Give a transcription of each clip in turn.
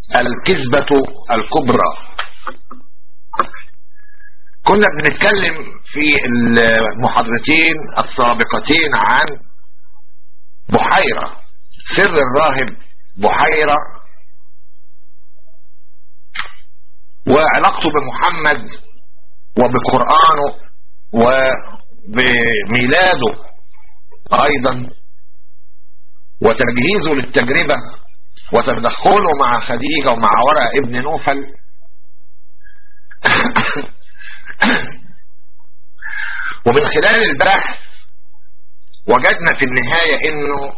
الكذبة الكبرى كنا بنتكلم في المحاضرتين السابقتين عن بحيرة سر الراهب بحيرة وعلاقته بمحمد وبقرآنه وبميلاده أيضا وتجهيزه للتجربة وتدخله مع خديجة ومع ورقة ابن نوفل ومن خلال البحث وجدنا في النهاية انه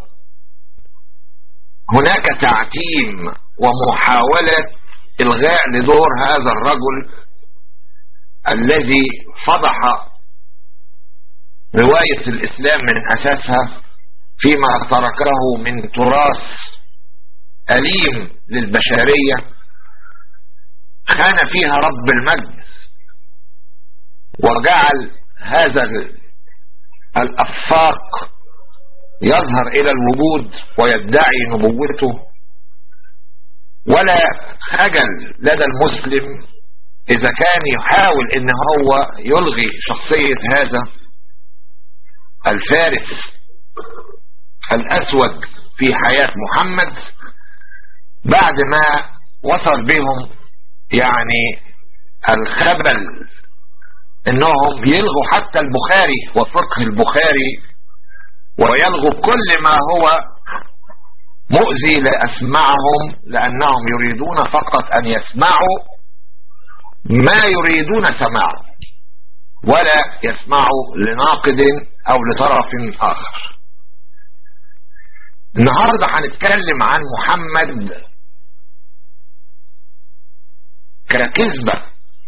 هناك تعتيم ومحاولة الغاء لدور هذا الرجل الذي فضح رواية الاسلام من اساسها فيما تركه من تراث أليم للبشرية خان فيها رب المجد وجعل هذا الأفاق يظهر إلى الوجود ويدعي نبوته ولا خجل لدى المسلم إذا كان يحاول إن هو يلغي شخصية هذا الفارس الأسود في حياة محمد بعد ما وصل بهم يعني الخبل انهم يلغوا حتى البخاري وفقه البخاري ويلغوا كل ما هو مؤذي لأسمعهم لأنهم يريدون فقط أن يسمعوا ما يريدون سماعه ولا يسمعوا لناقد أو لطرف آخر النهاردة هنتكلم عن محمد ككذبة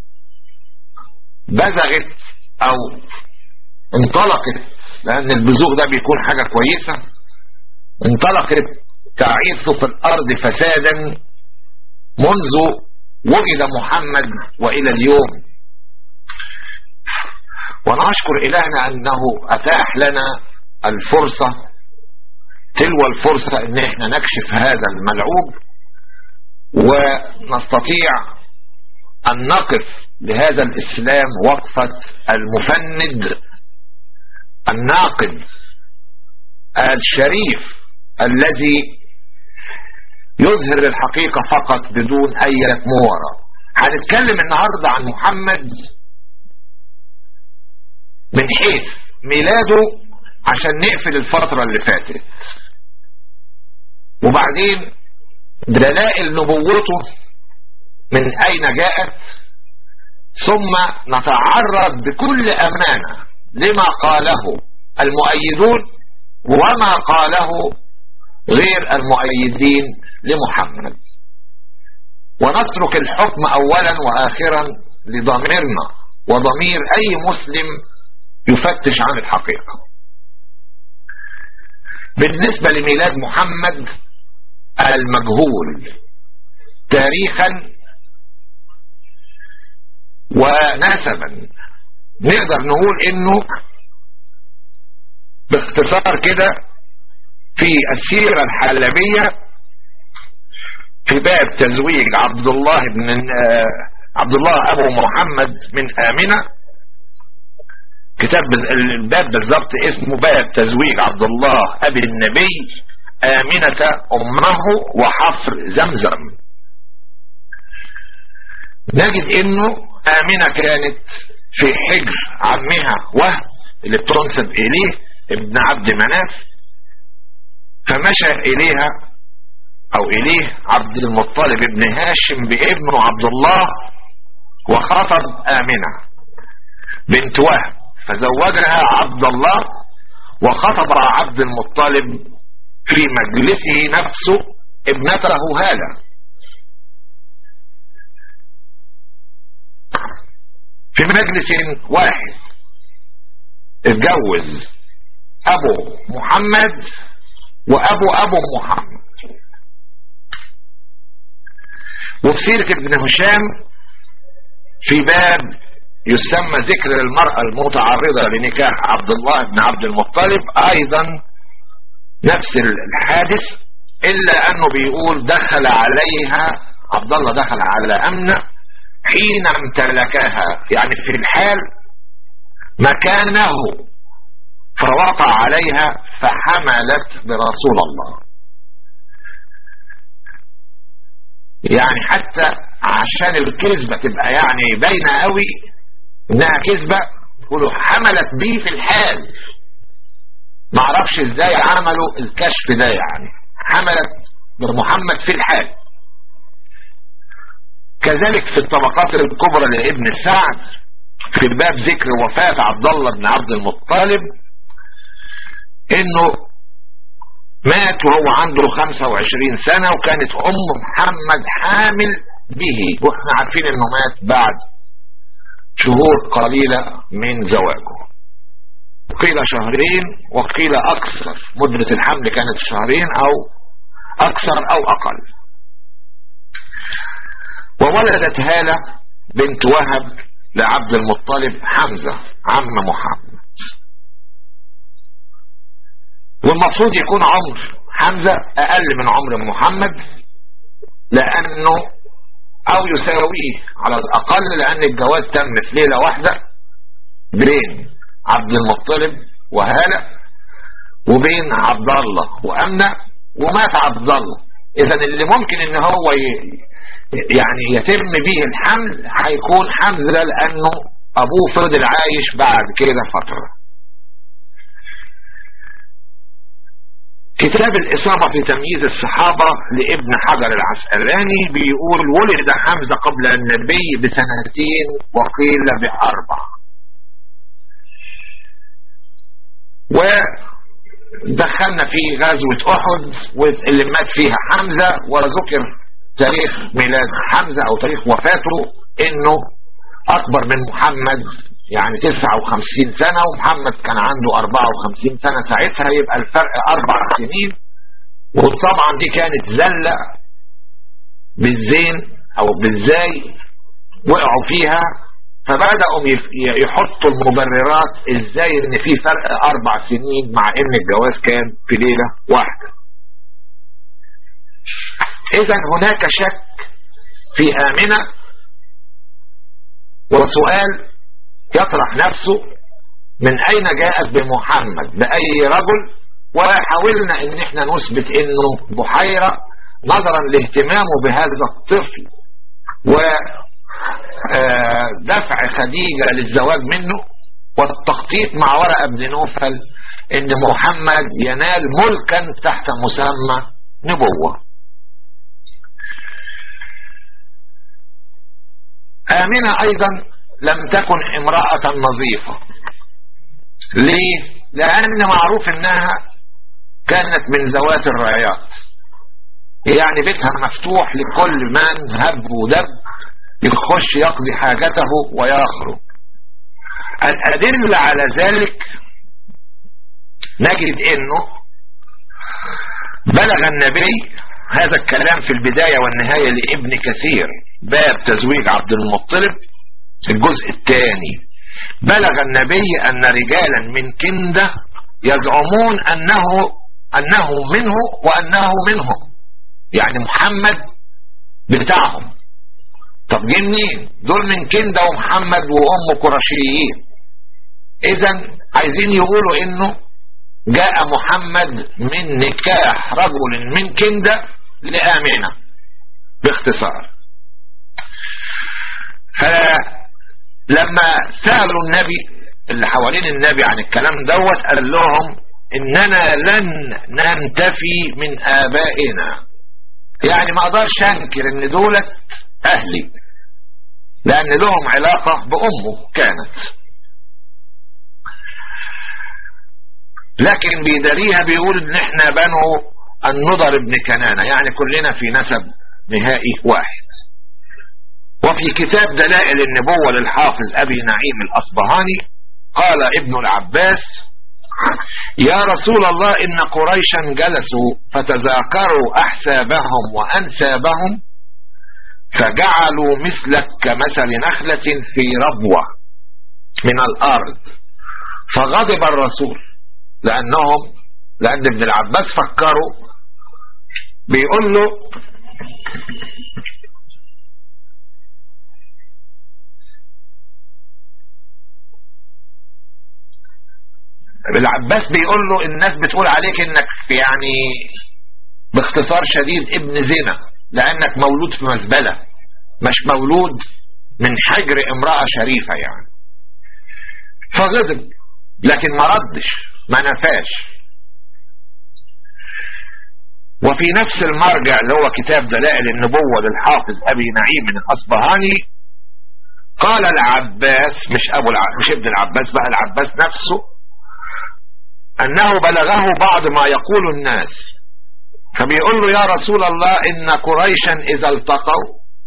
بزغت او انطلقت لان البزوغ ده بيكون حاجة كويسة انطلقت تعيث في الارض فسادا منذ وجد محمد والى اليوم ونشكر الهنا انه اتاح لنا الفرصة تلو الفرصة ان احنا نكشف هذا الملعوب ونستطيع ان نقف لهذا الاسلام وقفة المفند الناقد الشريف الذي يظهر الحقيقة فقط بدون اي مورة هنتكلم النهاردة عن محمد من حيث ميلاده عشان نقفل الفترة اللي فاتت وبعدين دلائل نبوته من اين جاءت ثم نتعرض بكل امانة لما قاله المؤيدون وما قاله غير المؤيدين لمحمد ونترك الحكم اولا واخرا لضميرنا وضمير اي مسلم يفتش عن الحقيقة بالنسبة لميلاد محمد المجهول تاريخا ونسبا نقدر نقول انه باختصار كده في السيرة الحلبية في باب تزويج عبد الله بن عبد الله ابو محمد من امنة كتاب الباب بالظبط اسمه باب تزويج عبد الله ابي النبي آمنة أمه وحفر زمزم نجد انه آمنة كانت في حجر عمها وهب اللي بتنسب اليه ابن عبد مناف فمشى اليها او اليه عبد المطلب ابن هاشم بابنه عبد الله وخطب آمنة بنت وهب فزوجها عبد الله وخطب عبد المطلب في مجلسه نفسه ابنته هالة في مجلس واحد اتجوز ابو محمد وابو ابو محمد وفي سيرة ابن هشام في باب يسمى ذكر المرأة المتعرضة لنكاح عبد الله بن عبد المطلب ايضا نفس الحادث الا انه بيقول دخل عليها عبد الله دخل على أمنة حين امتلكها يعني في الحال مكانه فوقع عليها فحملت برسول الله يعني حتى عشان الكذبة تبقى يعني باينة قوي انها كذبة يقولوا حملت بيه في الحال ما اعرفش ازاي عملوا الكشف ده يعني حملت بمحمد في الحال كذلك في الطبقات الكبرى لابن سعد في باب ذكر وفاة عبد الله بن عبد المطلب انه مات وهو عنده 25 سنة وكانت ام محمد حامل به واحنا عارفين انه مات بعد شهور قليلة من زواجه قيل شهرين وقيل اكثر مدة الحمل كانت شهرين او اكثر او اقل وولدت هالة بنت وهب لعبد المطلب حمزة عم محمد والمفروض يكون عمر حمزة اقل من عمر محمد لانه او يساويه على الاقل لان الجواز تم في ليلة واحدة بين عبد المطلب وهالة وبين عبد الله وامنة ومات عبد الله اذا اللي ممكن ان هو يعني يتم به الحمل هيكون حمزة لانه ابوه فضل عايش بعد كده فترة كتاب الإصابة في تمييز الصحابة لابن حجر العسقلاني بيقول ولد حمزة قبل النبي بسنتين وقيل بأربع ودخلنا في غزوة أحد واللي مات فيها حمزة وذكر تاريخ ميلاد حمزة أو تاريخ وفاته إنه أكبر من محمد يعني 59 سنة ومحمد كان عنده 54 سنة ساعتها يبقى الفرق أربع سنين وطبعا دي كانت زلة بالزين أو بالزاي وقعوا فيها فبدأوا يحطوا المبررات ازاي ان في فرق اربع سنين مع ان الجواز كان في ليلة واحدة اذا هناك شك في امنة وسؤال يطرح نفسه من اين جاءت بمحمد باي رجل وحاولنا ان احنا نثبت انه بحيرة نظرا لاهتمامه بهذا الطفل و دفع خديجة للزواج منه والتخطيط مع ورقة بن نوفل ان محمد ينال ملكا تحت مسمى نبوة آمنة ايضا لم تكن امرأة نظيفة ليه لان معروف انها كانت من ذوات الرايات يعني بيتها مفتوح لكل من هب ودب يخش يقضي حاجته ويخرج الأدلة على ذلك نجد انه بلغ النبي هذا الكلام في البداية والنهاية لابن كثير باب تزويج عبد المطلب الجزء الثاني بلغ النبي ان رجالا من كندة يزعمون انه انه منه وانه منهم يعني محمد بتاعهم طب جه منين دول من كندة ومحمد وام قرشيين اذا عايزين يقولوا انه جاء محمد من نكاح رجل من كندة لآمنة باختصار فلما سألوا النبي اللي حوالين النبي عن الكلام دوت قال لهم اننا لن ننتفي من ابائنا يعني ما اقدرش انكر ان دولت اهلي لان لهم علاقة بامه كانت لكن بيداريها بيقول ان احنا بنو النضر ابن كنانة يعني كلنا في نسب نهائي واحد وفي كتاب دلائل النبوة للحافظ ابي نعيم الاصبهاني قال ابن العباس يا رسول الله ان قريشا جلسوا فتذاكروا احسابهم وانسابهم فجعلوا مثلك كمثل نخلة في ربوة من الارض فغضب الرسول لانهم لان ابن العباس فكروا بيقول له العباس بيقول له الناس بتقول عليك انك يعني باختصار شديد ابن زنا لانك مولود في مزبلة مش مولود من حجر امرأة شريفة يعني فغضب لكن ما ردش ما نفاش وفي نفس المرجع اللي هو كتاب دلائل النبوة للحافظ أبي نعيم الأصبهاني قال العباس مش أبو العباس مش ابن العباس بقى العباس نفسه أنه بلغه بعض ما يقول الناس فبيقول له يا رسول الله إن قريشا إذا التقوا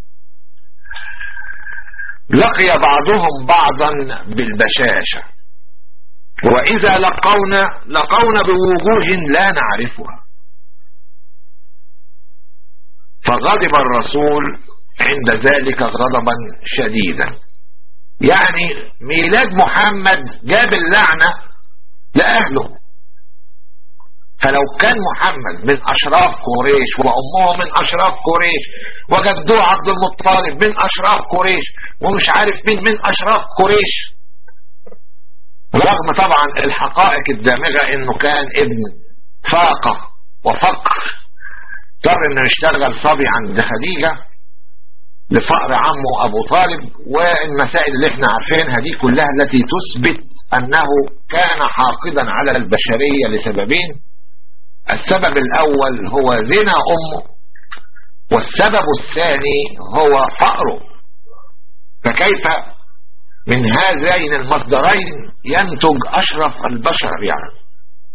لقي بعضهم بعضا بالبشاشة وإذا لقونا لقونا بوجوه لا نعرفها فغضب الرسول عند ذلك غضبا شديدا يعني ميلاد محمد جاب اللعنة لأهله فلو كان محمد من أشراف قريش وأمه من أشراف قريش وجدوه عبد المطلب من أشراف قريش ومش عارف مين من أشراف قريش رغم طبعا الحقائق الدامغة انه كان ابن فاقة وفقر اضطر انه يشتغل صبي عند خديجة لفقر عمه ابو طالب والمسائل اللي احنا عارفينها دي كلها التي تثبت انه كان حاقدا على البشرية لسببين السبب الاول هو زنا امه والسبب الثاني هو فقره فكيف من هذين المصدرين ينتج اشرف البشر يعني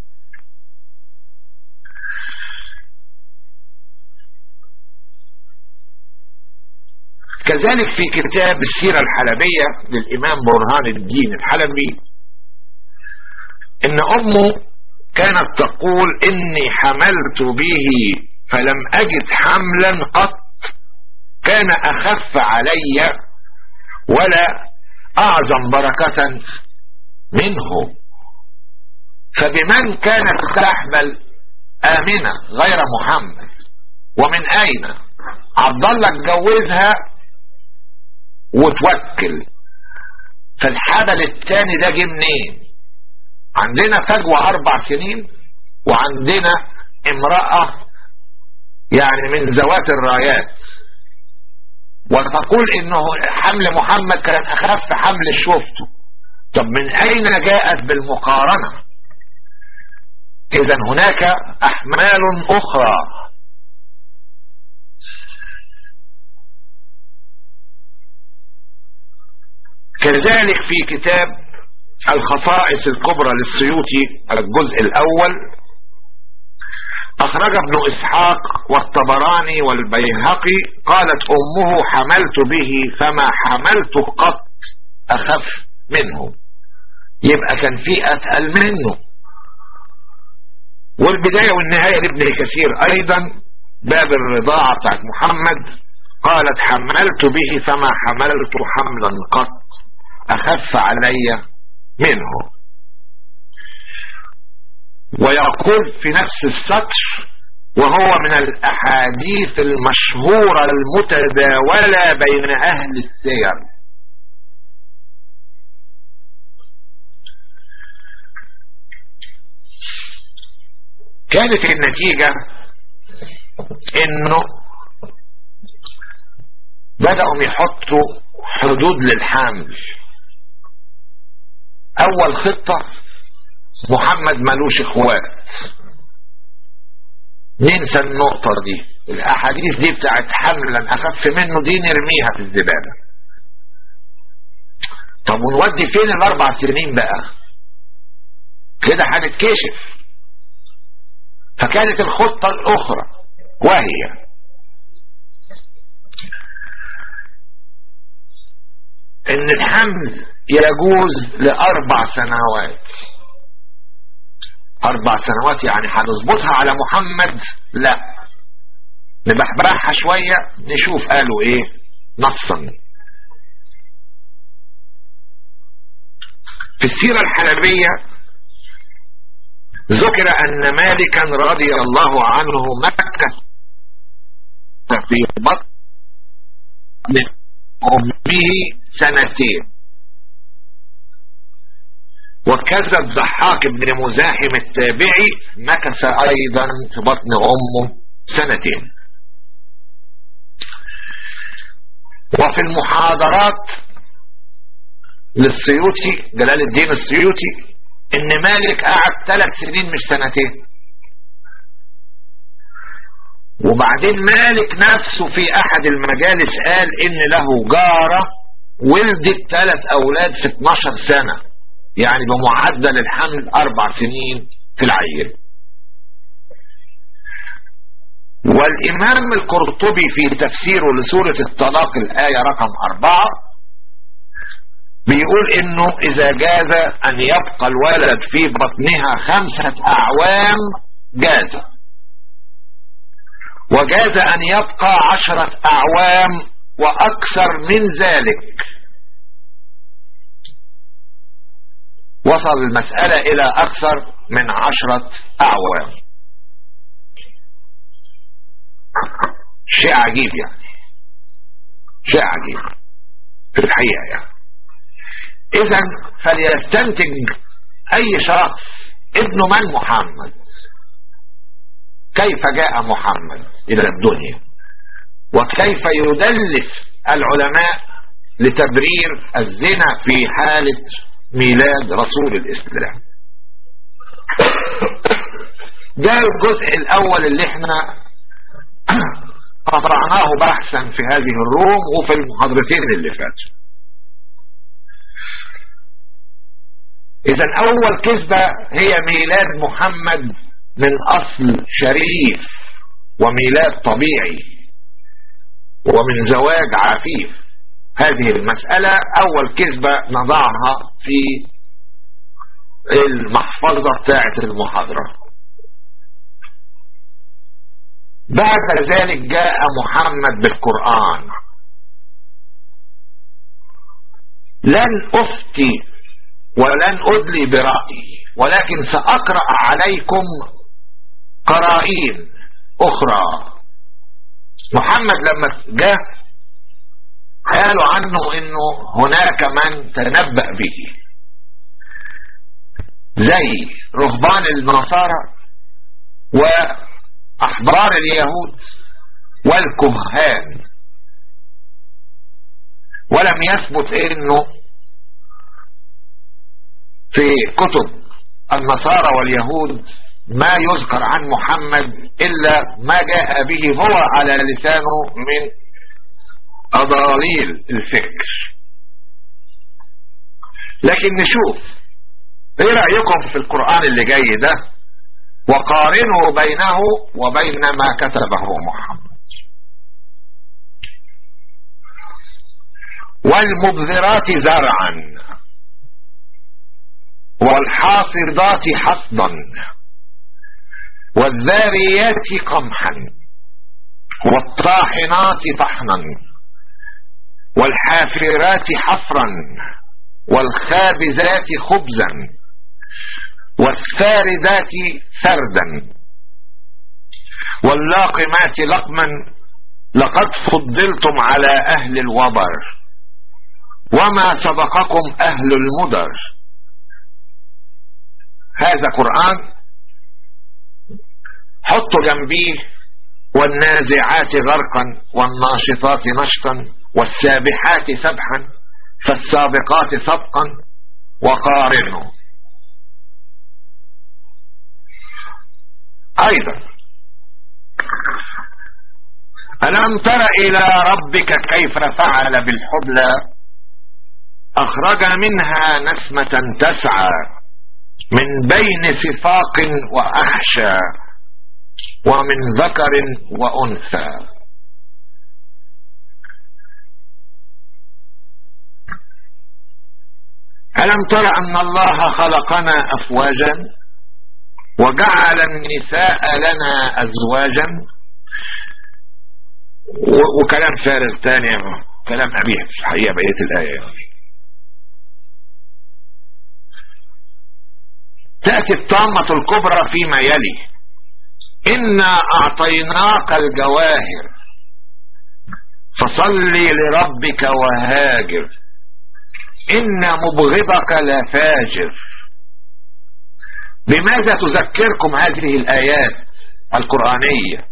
كذلك في كتاب السيرة الحلبية للإمام برهان الدين الحلبي إن أمه كانت تقول إني حملت به فلم أجد حملا قط كان أخف علي ولا أعظم بركة منه فبمن كانت تحمل آمنة غير محمد ومن أين عبد الله اتجوزها وتوكل فالحبل الثاني ده جه منين عندنا فجوة اربع سنين وعندنا امرأة يعني من ذوات الرايات وتقول انه حمل محمد كان اخف حمل شفته طب من اين جاءت بالمقارنة اذا هناك احمال اخرى كذلك في كتاب الخصائص الكبرى للسيوطي الجزء الاول اخرج ابن اسحاق والطبراني والبيهقي قالت امه حملت به فما حملت قط اخف منه يبقى كان في اتقل منه والبداية والنهاية لابن كثير ايضا باب الرضاعة بتاعت محمد قالت حملت به فما حملت حملا قط اخف علي منه ويقول في نفس السطر وهو من الاحاديث المشهورة المتداولة بين اهل السير كانت النتيجة انه بدأوا يحطوا حدود للحمل اول خطة محمد ملوش اخوات ننسى النقطة دي الاحاديث دي بتاعت حملا اخف منه دي نرميها في الزبالة طب ونودي فين الاربع سنين بقى كده هنتكشف فكانت الخطة الاخرى وهي ان الحمل يجوز لاربع سنوات اربع سنوات يعني هنظبطها على محمد لا نبحبحها شوية نشوف قالوا ايه نصا في السيرة الحلبية ذكر ان مالكا رضي الله عنه مكة في بطن امه سنتين وكذا الضحاك بن مزاحم التابعي مكث ايضا في بطن امه سنتين وفي المحاضرات للسيوطي جلال الدين السيوطي ان مالك قعد ثلاث سنين مش سنتين وبعدين مالك نفسه في احد المجالس قال ان له جارة ولدت ثلاث اولاد في 12 سنة يعني بمعدل الحمل اربع سنين في العيل والامام القرطبي في تفسيره لسورة الطلاق الاية رقم اربعة بيقول انه اذا جاز ان يبقى الولد في بطنها خمسة اعوام جاز وجاز ان يبقى عشرة اعوام واكثر من ذلك وصل المسألة الى اكثر من عشرة اعوام شيء عجيب يعني شيء عجيب في الحقيقة يعني اذا فليستنتج اي شخص ابن من محمد كيف جاء محمد الى الدنيا وكيف يدلس العلماء لتبرير الزنا في حالة ميلاد رسول الاسلام ده الجزء الاول اللي احنا قطعناه بحثا في هذه الروم وفي المحاضرتين اللي فاتوا اذا اول كذبة هي ميلاد محمد من اصل شريف وميلاد طبيعي ومن زواج عفيف هذه المسألة اول كذبة نضعها في المحفظة بتاعة المحاضرة بعد ذلك جاء محمد بالقرآن لن افتي ولن ادلي برأيي ولكن ساقرأ عليكم قرائن اخرى محمد لما جاء قالوا عنه انه هناك من تنبأ به زي رهبان النصارى واحبار اليهود والكهان ولم يثبت انه في كتب النصارى واليهود ما يذكر عن محمد إلا ما جاء به هو على لسانه من أضاليل الفكر لكن نشوف ايه رأيكم في القرآن اللي جاي ده وقارنوا بينه وبين ما كتبه محمد والمبذرات زرعا والحاصدات حصدا والذاريات قمحا والطاحنات طحنا والحافرات حفرا والخابزات خبزا والساردات سردا واللاقمات لقما لقد فضلتم على اهل الوبر وما سبقكم اهل المدر هذا قرآن حطوا جنبيه والنازعات غرقا والناشطات نشطا والسابحات سبحا فالسابقات سبقا وقارنه ايضا ألم تر إلى ربك كيف فعل بالحبلى أخرج منها نسمة تسعى من بين صفاق وأحشى ومن ذكر وأنثى ألم تر أن الله خلقنا أفواجا وجعل النساء لنا أزواجا وكلام فارغ تاني كلام أبيه في الحقيقة بقية الآية يعني. تأتي الطامة الكبرى فيما يلي إنا أعطيناك الجواهر فصل لربك وهاجر إن مبغضك لفاجر بماذا تذكركم هذه الآيات القرآنية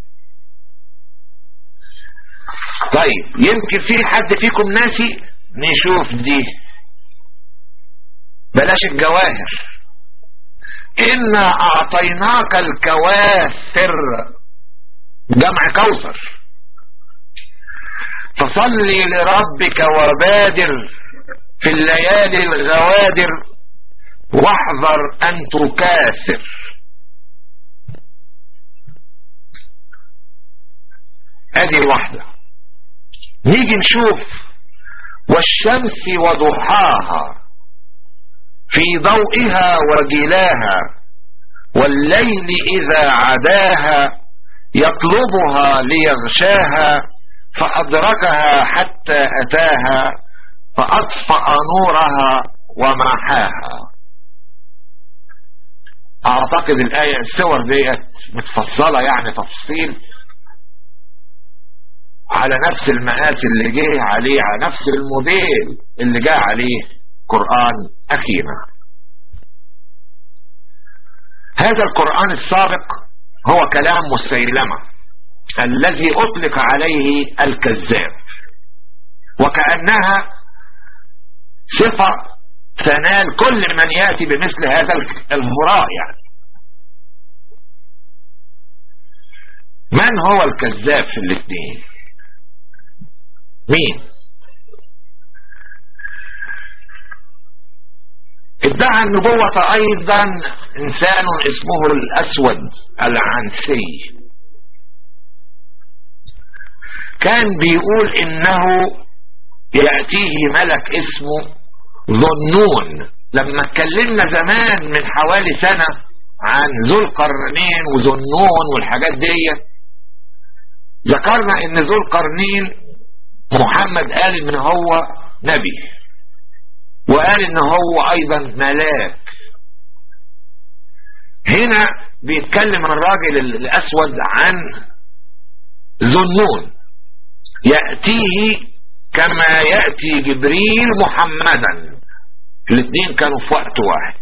طيب يمكن في حد فيكم ناسي نشوف دي بلاش الجواهر إنا أعطيناك الكواثر جمع كوثر فصلي لربك وبادر في الليالي الغوادر واحذر أن تكاثر ادي واحدة نيجي نشوف والشمس وضحاها في ضوئها وجلاها والليل إذا عداها يطلبها ليغشاها فأدركها حتى أتاها فأطفأ نورها ومحاها أعتقد الآية السور ديت متفصلة يعني تفصيل على نفس المقاس اللي جه عليه على نفس الموديل اللي جاء عليه قرآن أخينا هذا القرآن السابق هو كلام مسيلمة الذي أطلق عليه الكذاب وكأنها صفة تنال كل من يأتي بمثل هذا الهراء يعني من هو الكذاب في الاثنين مين ادعى النبوة ايضا انسان اسمه الاسود العنسي كان بيقول انه يأتيه ملك اسمه ظنون لما اتكلمنا زمان من حوالي سنة عن ذو القرنين وظنون والحاجات دي ذكرنا ان ذو القرنين محمد قال ان هو نبي وقال ان هو ايضا ملاك هنا بيتكلم الراجل الاسود عن ذنون يأتيه كما يأتي جبريل محمدا الاثنين كانوا في وقت واحد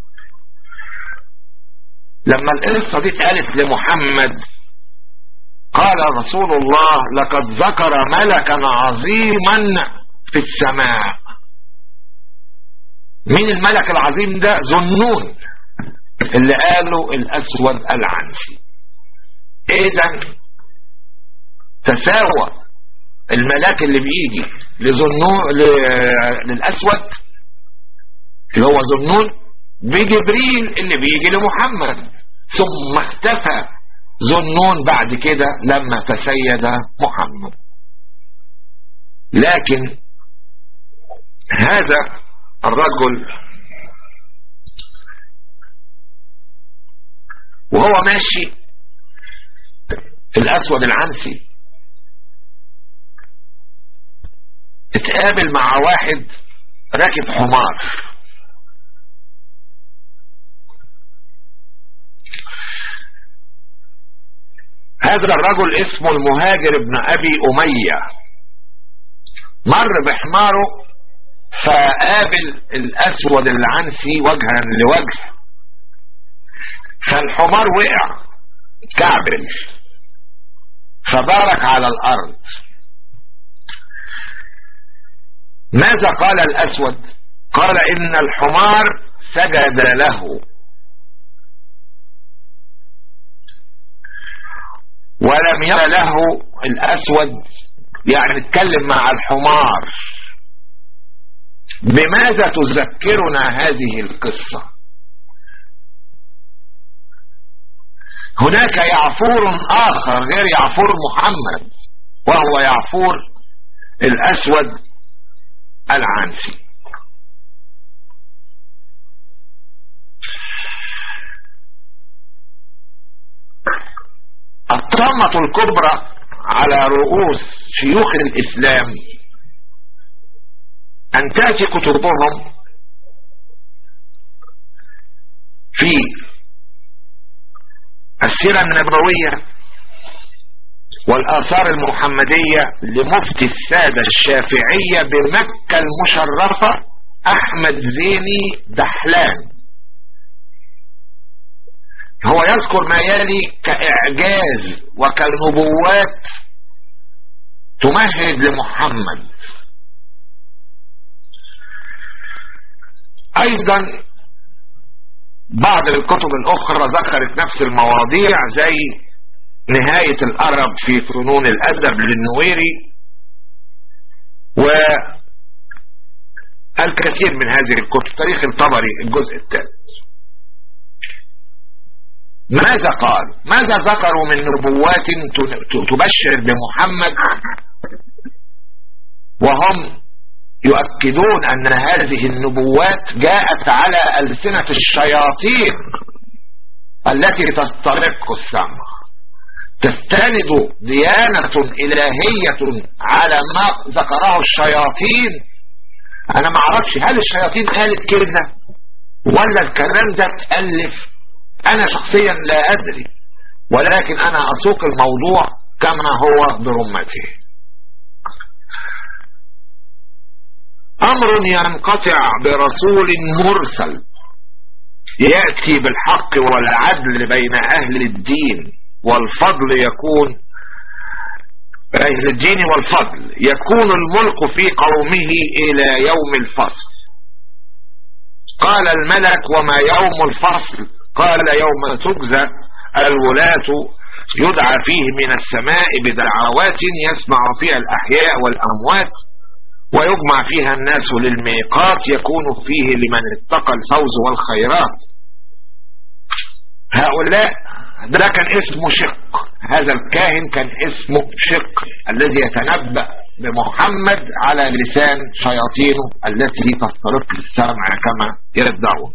لما القصة دي اتقالت لمحمد قال رسول الله لقد ذكر ملكا عظيما في السماء مين الملك العظيم ده ذنون اللي قاله الاسود العنسي اذا تساوى الملاك اللي بيجي لذنون للاسود اللي هو ذنون بجبريل اللي بيجي لمحمد ثم اختفى ذنون بعد كده لما تسيد محمد لكن هذا الرجل وهو ماشي الاسود العنسي اتقابل مع واحد راكب حمار هذا الرجل اسمه المهاجر ابن ابي امية مر بحماره فقابل الاسود العنسي وجها لوجه فالحمار وقع كعبل فبارك على الارض ماذا قال الاسود قال ان الحمار سجد له ولم يرى له الأسود يعني اتكلم مع الحمار بماذا تذكرنا هذه القصة هناك يعفور آخر غير يعفور محمد وهو يعفور الأسود العنسي الطامة الكبرى على رؤوس شيوخ الإسلام أن تأتي كتبهم في السيرة النبوية والآثار المحمدية لمفتي السادة الشافعية بمكة المشرفة أحمد زيني دحلان هو يذكر ما يلي كإعجاز وكالنبوات تمهد لمحمد ايضا بعض الكتب الاخرى ذكرت نفس المواضيع زي نهاية الارب في فنون الادب للنويري والكثير من هذه الكتب تاريخ الطبري الجزء الثالث ماذا قال ماذا ذكروا من نبوات تبشر بمحمد وهم يؤكدون أن هذه النبوات جاءت على ألسنة الشياطين التي تسترق السمع تستند ديانة إلهية على ما ذكره الشياطين أنا ما اعرفش هل الشياطين قالت كلمة ولا الكلام ده تألف أنا شخصيا لا أدري ولكن أنا أسوق الموضوع كما هو برمته امر ينقطع برسول مرسل يأتي بالحق والعدل بين اهل الدين والفضل يكون اهل الدين والفضل يكون الملك في قومه الى يوم الفصل قال الملك وما يوم الفصل قال يوم تجزى الولاة يدعى فيه من السماء بدعوات يسمع فيها الاحياء والاموات ويجمع فيها الناس للميقات يكون فيه لمن اتقى الفوز والخيرات هؤلاء ده كان اسمه شق هذا الكاهن كان اسمه شق الذي يتنبأ بمحمد على لسان شياطينه التي تسترق السمع كما يدعون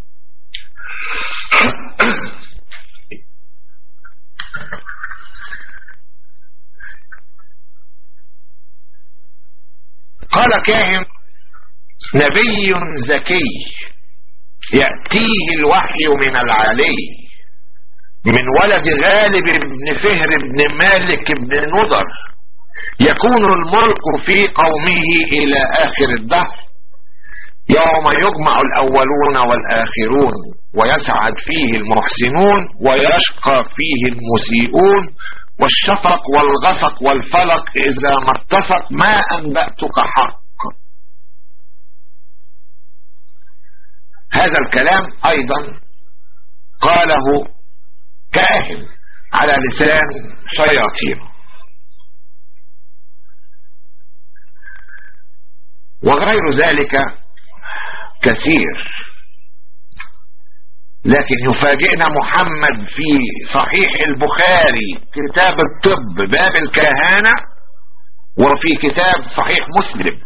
قال كاهن نبي زكي يأتيه الوحي من العلي من ولد غالب بن فهر بن مالك بن نضر يكون الملك في قومه الى اخر الدهر يوم يجمع الاولون والاخرون ويسعد فيه المحسنون ويشقى فيه المسيئون والشفق والغسق والفلق إذا ما اتفق ما أنبأتك حق هذا الكلام أيضا قاله كاهن على لسان شياطين وغير ذلك كثير لكن يفاجئنا محمد في صحيح البخاري كتاب الطب باب الكهانة وفي كتاب صحيح مسلم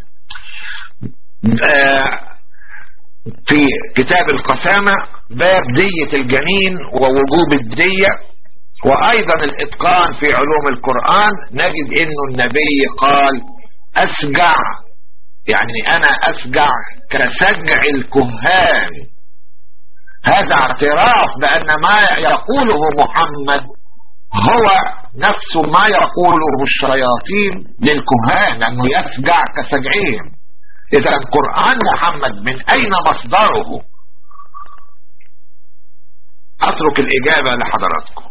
آه، في كتاب القسامة باب دية الجنين ووجوب الدية وايضا الاتقان في علوم القرآن نجد انه النبي قال اسجع يعني انا اسجع كسجع الكهان هذا اعتراف بأن ما يقوله محمد هو نفس ما يقوله الشياطين للكهان لأنه يفجع كسجعهم إذا قرآن محمد من أين مصدره أترك الإجابة لحضراتكم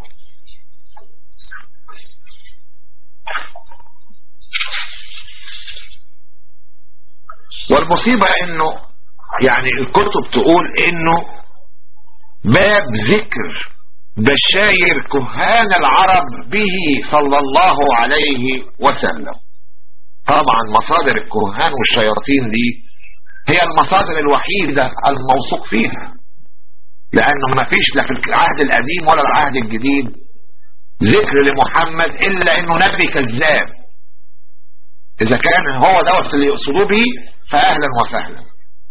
والمصيبة انه يعني الكتب تقول انه باب ذكر بشاير كهان العرب به صلى الله عليه وسلم طبعا مصادر الكهان والشياطين دي هي المصادر الوحيدة الموثوق فيها لانه ما فيش لا في العهد القديم ولا العهد الجديد ذكر لمحمد الا انه نبي كذاب اذا كان هو دوت اللي يقصدوه به فاهلا وسهلا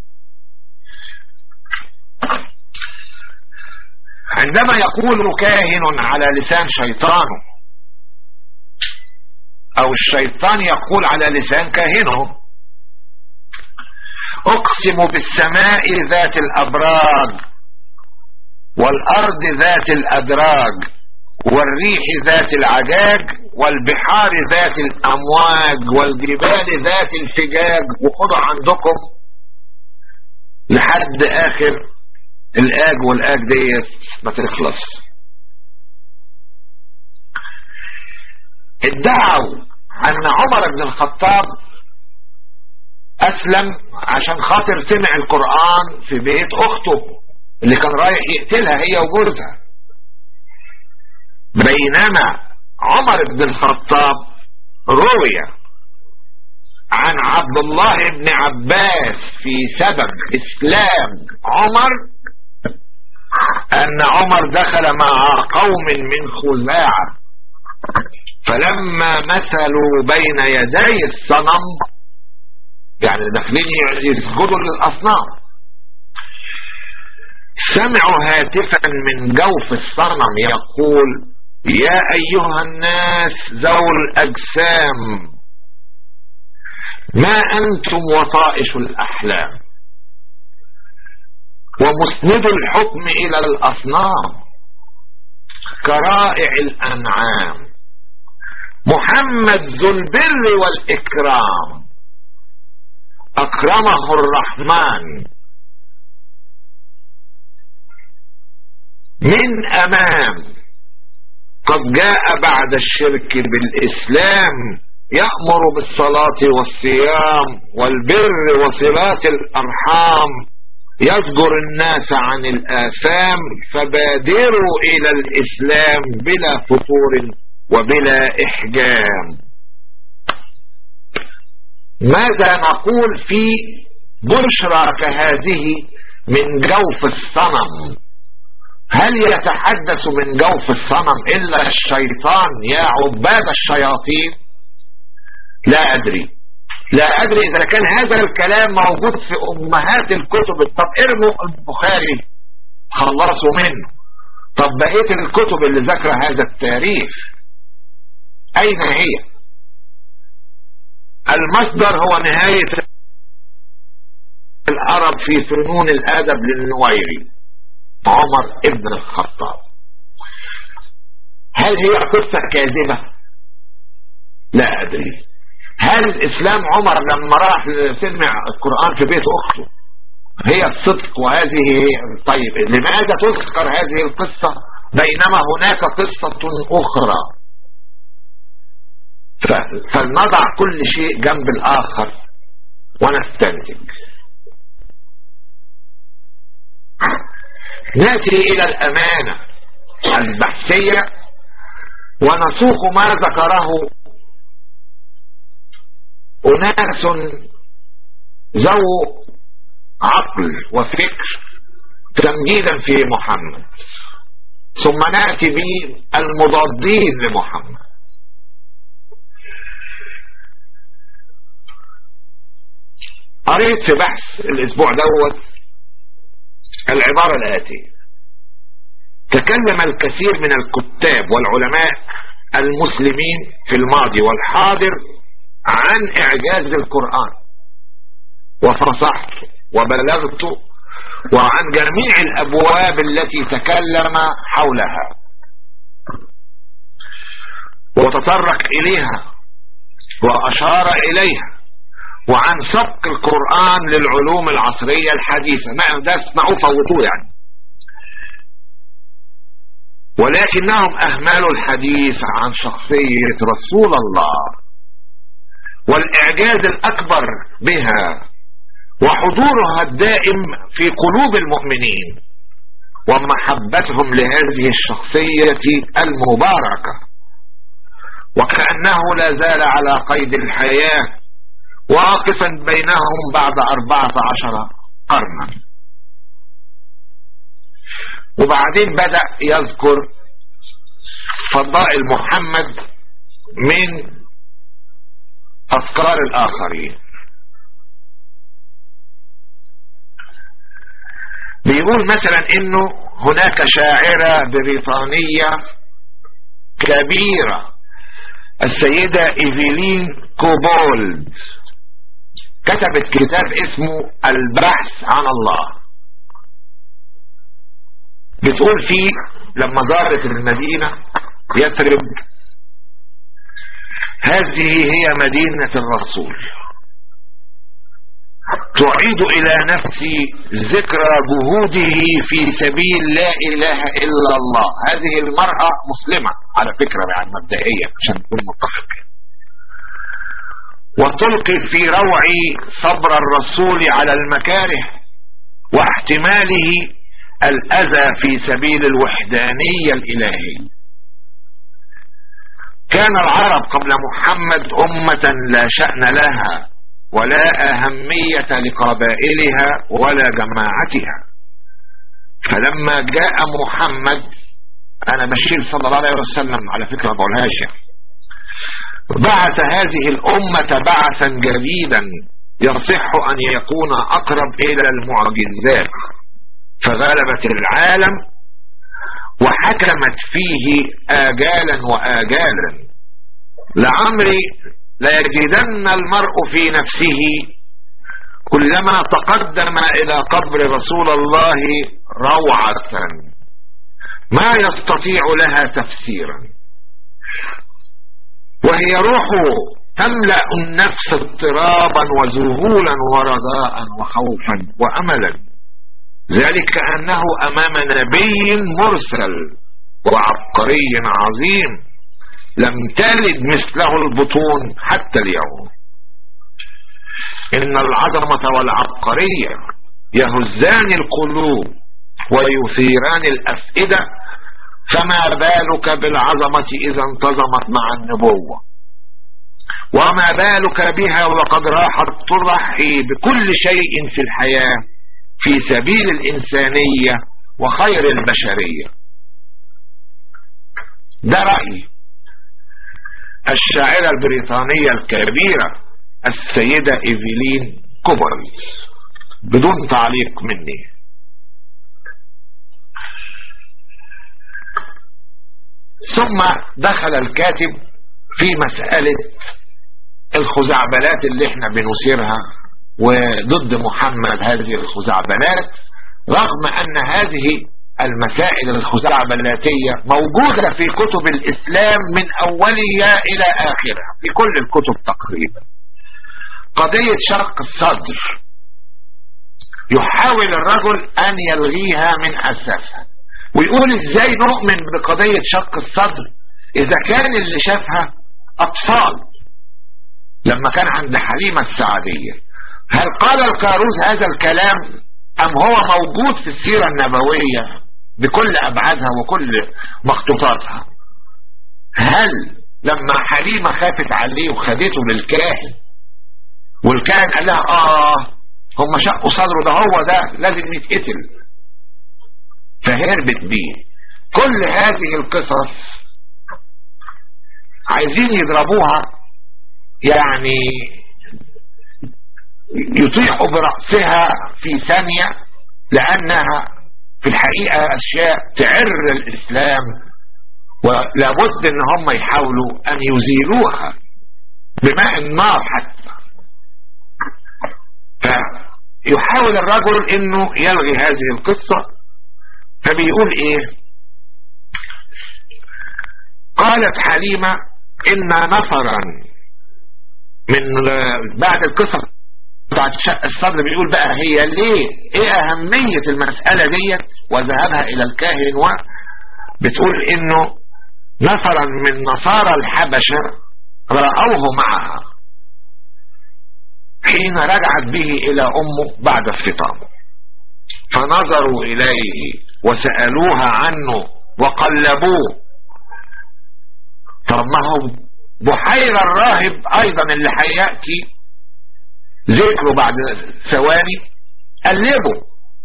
عندما يقول كاهن على لسان شيطانه او الشيطان يقول على لسان كاهنه اقسم بالسماء ذات الابراج والارض ذات الادراج والريح ذات العجاج والبحار ذات الامواج والجبال ذات الفجاج وخذوا عندكم لحد اخر الاج والاج ديت ما تخلص ادعوا ان عمر بن الخطاب اسلم عشان خاطر سمع القرآن في بيت اخته اللي كان رايح يقتلها هي وجوزها بينما عمر بن الخطاب روي عن عبد الله بن عباس في سبب اسلام عمر ان عمر دخل مع قوم من خزاعة فلما مثلوا بين يدي الصنم يعني داخلين يسجدوا للاصنام سمعوا هاتفا من جوف الصنم يقول يا ايها الناس ذوي الاجسام ما أنتم وطائش الأحلام ومسند الحكم إلى الأصنام كرائع الأنعام محمد ذو البر والإكرام أكرمه الرحمن من أمام قد جاء بعد الشرك بالإسلام يأمر بالصلاة والصيام والبر وصلات الأرحام يزجر الناس عن الآثام فبادروا إلى الإسلام بلا فتور وبلا إحجام ماذا نقول في بشرى كهذه من جوف الصنم هل يتحدث من جوف الصنم إلا الشيطان يا عباد الشياطين لا أدري لا أدري إذا كان هذا الكلام موجود في أمهات الكتب طب ارموا البخاري خلصوا منه طب بقية الكتب اللي ذكر هذا التاريخ أين هي المصدر هو نهاية العرب في فنون الأدب للنويري عمر ابن الخطاب هل هي قصة كاذبة لا أدري هل اسلام عمر لما راح سمع القرآن في بيت اخته هي الصدق وهذه طيب لماذا تذكر هذه القصة بينما هناك قصة اخرى فلنضع كل شيء جنب الاخر ونستنتج ناتي الى الامانة البحثية ونسوق ما ذكره أناس ذو عقل وفكر تمجيدا في محمد ثم نأتي بالمضادين لمحمد قريت في بحث الاسبوع دوت العبارة الآتية تكلم الكثير من الكتاب والعلماء المسلمين في الماضي والحاضر عن اعجاز القرآن وفصحت وبلغت وعن جميع الابواب التي تكلم حولها وتطرق اليها واشار اليها وعن سبق القرآن للعلوم العصرية الحديثة ما ده اسمعوا فوتوه يعني ولكنهم اهملوا الحديث عن شخصية رسول الله والإعجاز الأكبر بها وحضورها الدائم في قلوب المؤمنين ومحبتهم لهذه الشخصية المباركة وكأنه لا زال على قيد الحياة واقفا بينهم بعد أربعة عشر قرنا وبعدين بدأ يذكر فضائل محمد من أفكار الآخرين بيقول مثلا انه هناك شاعرة بريطانية كبيرة السيدة ايفيلين كوبولد كتبت كتاب اسمه البحث عن الله بتقول فيه لما زارت المدينة يثرب هذه هي مدينة الرسول تعيد الى نفسي ذكرى جهوده في سبيل لا اله الا الله هذه المرأة مسلمة على فكرة يعني مبدئيا عشان نكون متفقين وتلقي في روعي صبر الرسول على المكاره واحتماله الاذى في سبيل الوحدانية الالهية كان العرب قبل محمد امة لا شأن لها ولا اهمية لقبائلها ولا جماعتها فلما جاء محمد انا بشير صلى الله عليه وسلم على فكرة بقولهاش بعث هذه الامة بعثا جديدا يصح ان يكون اقرب الى المعجزات فغلبت العالم وحكمت فيه آجالا وآجالا لعمري ليجدن المرء في نفسه كلما تقدم إلى قبر رسول الله روعة ما يستطيع لها تفسيرا وهي روح تملأ النفس اضطرابا وذهولا ورجاء وخوفا وأملا ذلك أنه أمام نبي مرسل وعبقري عظيم لم تلد مثله البطون حتى اليوم إن العظمة والعبقرية يهزان القلوب ويثيران الأفئدة فما بالك بالعظمة إذا انتظمت مع النبوة وما بالك بها وقد راحت تضحي بكل شيء في الحياة في سبيل الإنسانية وخير البشرية ده رأيي الشاعرة البريطانية الكبيرة السيدة إيفيلين كوبرز بدون تعليق مني ثم دخل الكاتب في مسألة الخزعبلات اللي احنا بنثيرها وضد محمد هذه الخزعبلات رغم ان هذه المسائل الخزعبلاتية موجودة في كتب الاسلام من اولها الى اخرها في كل الكتب تقريبا قضية شرق الصدر يحاول الرجل ان يلغيها من اساسها ويقول ازاي نؤمن بقضية شق الصدر اذا كان اللي شافها اطفال لما كان عند حليمة السعدية هل قال الكاروز هذا الكلام ام هو موجود في السيرة النبوية بكل ابعادها وكل مخطوطاتها هل لما حليمة خافت عليه وخدته للكاهن والكاهن قال لها اه هم شقوا صدره ده هو ده لازم يتقتل فهربت بيه كل هذه القصص عايزين يضربوها يعني يطيح برأسها في ثانية لأنها في الحقيقة أشياء تعر الإسلام ولابد ان هم يحاولوا ان يزيلوها بماء النار حتى فيحاول الرجل انه يلغي هذه القصة فبيقول ايه قالت حليمة ان نفرا من بعد القصة بتاعت شق الصدر بيقول بقى هي ليه ايه اهمية المسألة ديت وذهبها الى الكاهن و بتقول انه نفرا من نصارى الحبشة رأوه معها حين رجعت به الى امه بعد الفطام فنظروا اليه وسألوها عنه وقلبوه طب ما هو بحيرة الراهب ايضا اللي هيأتي ذكره بعد ثواني قلبوا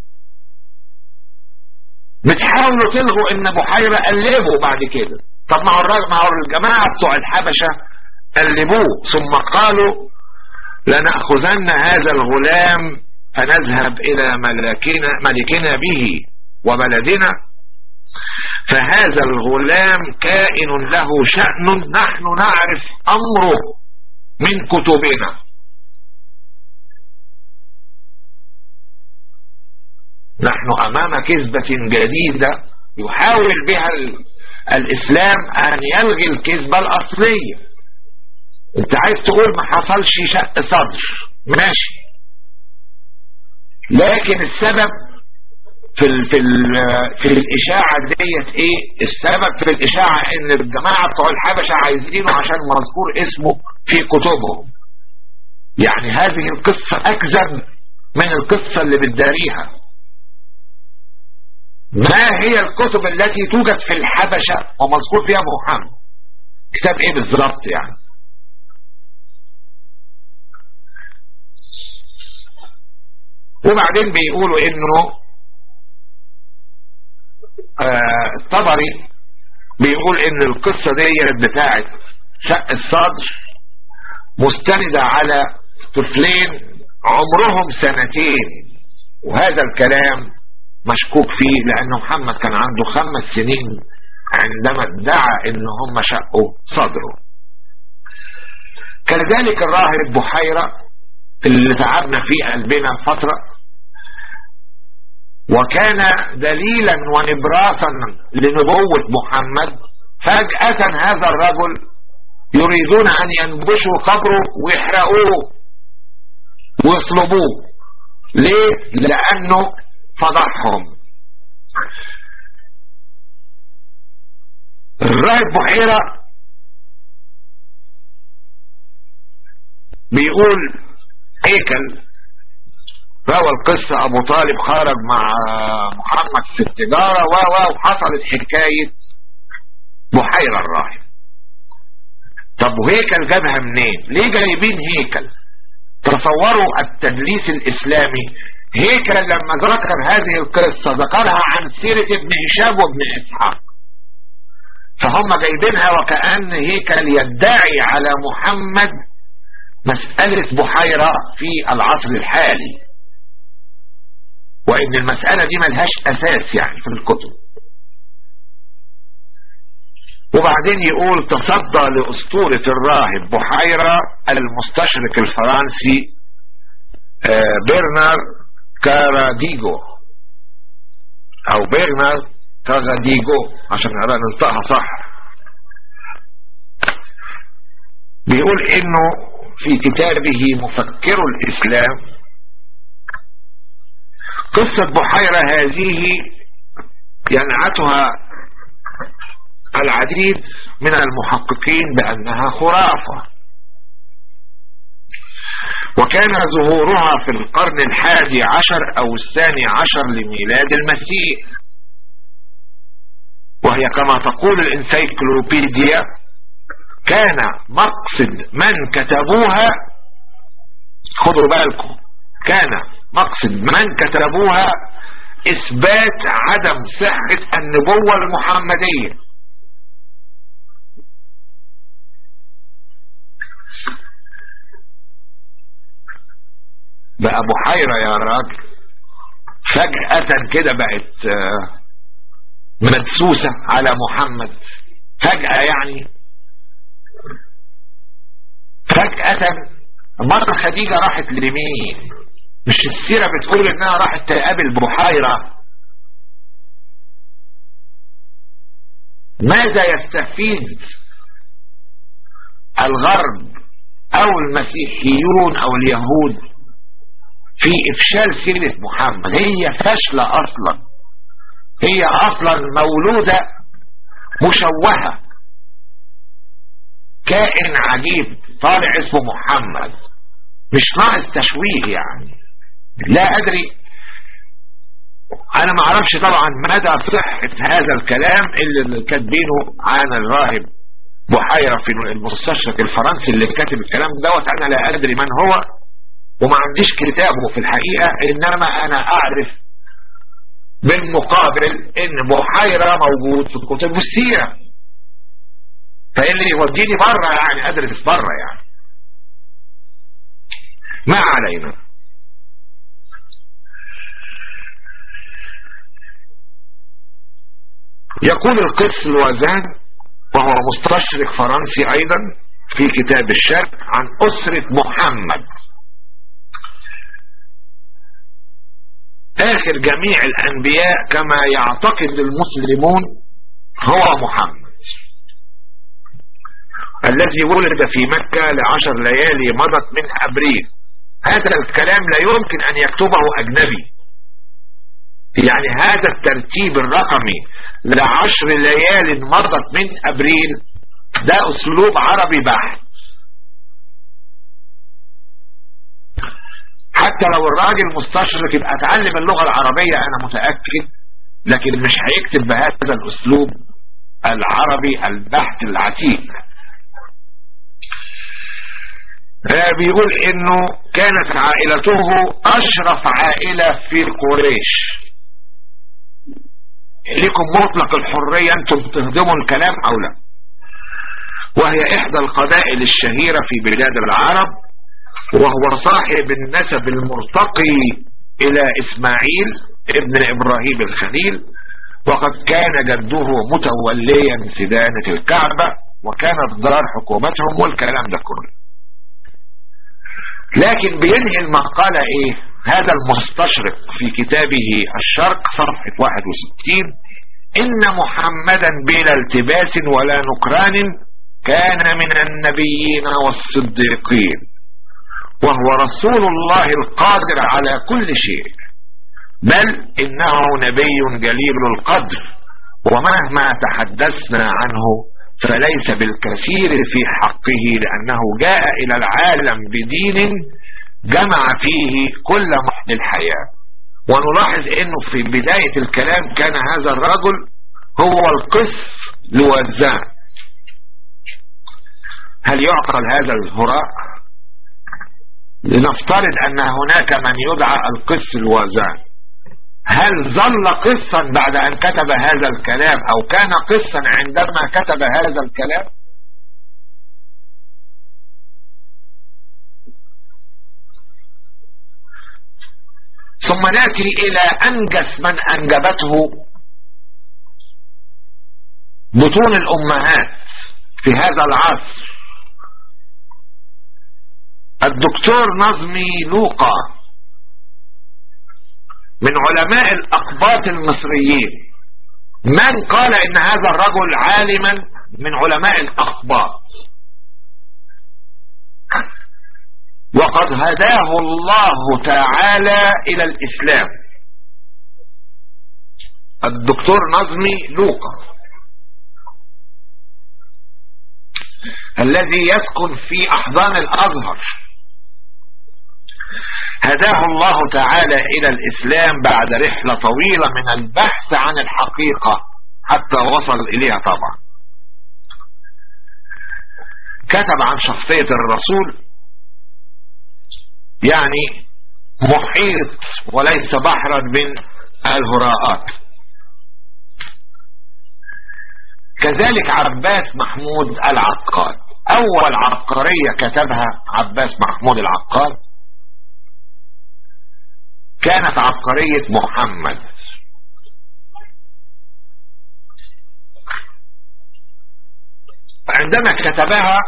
بتحاولوا تلغوا ان بحيرة قلبوا بعد كده طب ما هو ما هو الجماعة بتوع الحبشة قلبوه ثم قالوا لنأخذن هذا الغلام فنذهب الى ملكنا, ملكنا به وبلدنا فهذا الغلام كائن له شأن نحن نعرف امره من كتبنا نحن امام كذبة جديدة يحاول بها الاسلام ان يلغي الكذبة الاصلية انت عايز تقول ما حصلش شق صدر ماشي لكن السبب في ال في ال في الإشاعة ديت ايه السبب في الإشاعة ان الجماعة بتوع الحبشة عايزينه عشان مذكور اسمه في كتبهم يعني هذه القصة اكذب من القصة اللي بتداريها ما هي الكتب التي توجد في الحبشة ومذكور فيها محمد كتاب ايه بالظبط يعني وبعدين بيقولوا انه آه الطبري بيقول ان القصة دي بتاعت شق الصدر مستندة على طفلين عمرهم سنتين وهذا الكلام مشكوك فيه لان محمد كان عنده خمس سنين عندما ادعى ان هم شقوا صدره كذلك الراهب بحيرة اللي تعبنا في قلبنا فترة وكان دليلا ونبراسا لنبوة محمد فجأة هذا الرجل يريدون ان ينبشوا قبره ويحرقوه ويصلبوه ليه لانه فضحهم الراهب بحيرة بيقول هيكل روى القصة ابو طالب خرج مع محمد في التجارة وحصلت حكاية بحيرة الراهب طب وهيكل جابها منين ليه جايبين هيكل تصوروا التدليس الاسلامي هيكل لما ذكر هذه القصة ذكرها عن سيرة ابن هشام وابن اسحاق فهم جايبينها وكأن هيكل يدعي على محمد مسألة بحيرة في العصر الحالي وان المسألة دي ملهاش اساس يعني في الكتب وبعدين يقول تصدى لأسطورة الراهب بحيرة المستشرق الفرنسي برنار كاراديجو او برنار كاراديجو عشان ننطقها صح بيقول انه في كتابه مفكر الاسلام قصة بحيرة هذه ينعتها العديد من المحققين بأنها خرافة وكان ظهورها في القرن الحادي عشر أو الثاني عشر لميلاد المسيح وهي كما تقول الانسيكلوبيديا كان مقصد من كتبوها خدوا بالكم كان مقصد من كتبوها اثبات عدم صحة النبوة المحمدية بقى بحيرة يا راجل فجأة كده بقت مدسوسة على محمد فجأة يعني فجأة مرة خديجة راحت لمين مش السيرة بتقول انها راحت تقابل بحيرة ماذا يستفيد الغرب او المسيحيون او اليهود في افشال سيرة محمد هي فاشلة اصلا هي اصلا مولودة مشوهة كائن عجيب طالع اسمه محمد مش ناقص تشويه يعني لا ادري انا ما اعرفش طبعا مدى صحة هذا الكلام اللي كاتبينه عن الراهب بحيرة في المستشرق الفرنسي اللي كاتب الكلام دوت انا لا ادري من هو وما عنديش كتابه في الحقيقة انما انا اعرف بالمقابل ان بحيرة موجود في الكتب السيرة فاللي يوديني بره يعني ادرس بره يعني ما علينا يقول القس الوزان وهو مستشرق فرنسي ايضا في كتاب الشرق عن اسرة محمد اخر جميع الانبياء كما يعتقد المسلمون هو محمد الذي ولد في مكة لعشر ليالي مضت من ابريل هذا الكلام لا يمكن أن يكتبه أجنبي يعني هذا الترتيب الرقمي لعشر ليال مضت من أبريل ده أسلوب عربي بحت حتى لو الراجل مستشرق يبقى اتعلم اللغة العربية أنا متأكد لكن مش هيكتب بهذا الأسلوب العربي البحت العتيق بيقول انه كانت عائلته اشرف عائلة في قريش لكم مطلق الحرية انتم تهضموا الكلام او لا وهي احدى القبائل الشهيرة في بلاد العرب وهو صاحب النسب المرتقي الى اسماعيل ابن ابراهيم الخليل وقد كان جده متوليا سدانة الكعبة وكانت دار حكومتهم والكلام ده كله لكن بينهي المقالة ايه هذا المستشرق في كتابه الشرق صفحة 61 ان محمدا بلا التباس ولا نكران كان من النبيين والصديقين وهو رسول الله القادر على كل شيء بل انه نبي جليل القدر ومهما تحدثنا عنه فليس بالكثير في حقه لأنه جاء إلى العالم بدين جمع فيه كل محن الحياة ونلاحظ انه في بداية الكلام كان هذا الرجل هو القس لوزان هل يعقل هذا الهراء لنفترض ان هناك من يدعى القس الوزان هل ظل قصا بعد أن كتب هذا الكلام أو كان قصا عندما كتب هذا الكلام ثم ناتي إلى أنجس من أنجبته بطون الأمهات في هذا العصر الدكتور نظمي لوقا من علماء الأقباط المصريين من قال إن هذا الرجل عالما من علماء الأقباط وقد هداه الله تعالى إلى الإسلام الدكتور نظمي لوقا الذي يسكن في أحضان الأزهر هداه الله تعالى إلى الإسلام بعد رحلة طويلة من البحث عن الحقيقة حتى وصل إليها طبعا كتب عن شخصية الرسول يعني محيط وليس بحرا من الهراءات كذلك عباس محمود العقاد أول عبقرية كتبها عباس محمود العقاد كانت عبقرية محمد عندما كتبها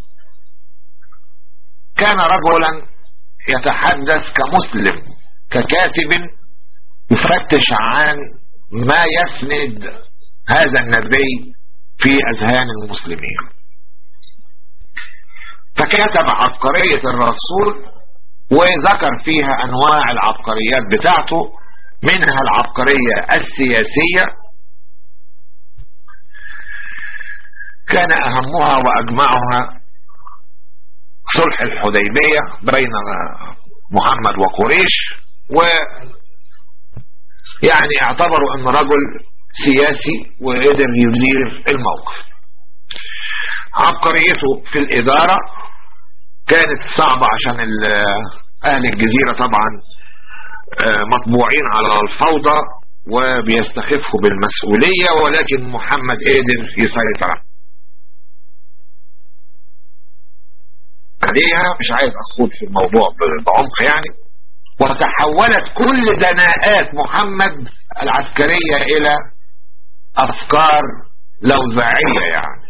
كان رجلا يتحدث كمسلم ككاتب يفتش عن ما يسند هذا النبي في أذهان المسلمين فكتب عبقرية الرسول وذكر فيها انواع العبقريات بتاعته منها العبقرية السياسية كان اهمها واجمعها صلح الحديبية بين محمد وقريش و يعني اعتبروا ان رجل سياسي وقدر يدير الموقف عبقريته في الادارة كانت صعبة عشان اهل الجزيرة طبعا آه، مطبوعين على الفوضى وبيستخفوا بالمسؤولية ولكن محمد قدر يسيطر عليها مش عايز اخوض في الموضوع بعمق يعني وتحولت كل دناءات محمد العسكرية الى افكار لوزاعية يعني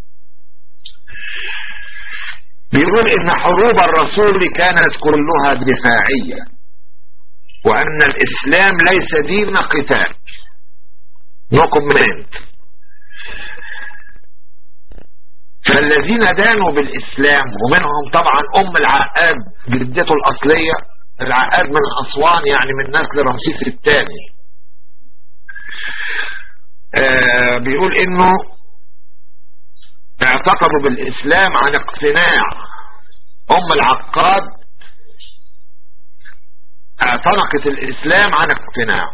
بيقول ان حروب الرسول كانت كلها دفاعية وان الاسلام ليس دين قتال نو كومنت فالذين دانوا بالإسلام ومنهم طبعا أم العقاد جدته الأصلية العقاد من أسوان يعني من نسل رمسيس الثاني آه بيقول إنه اعتقدوا بالإسلام عن اقتناع أم العقاد اعتنقت الإسلام عن اقتناع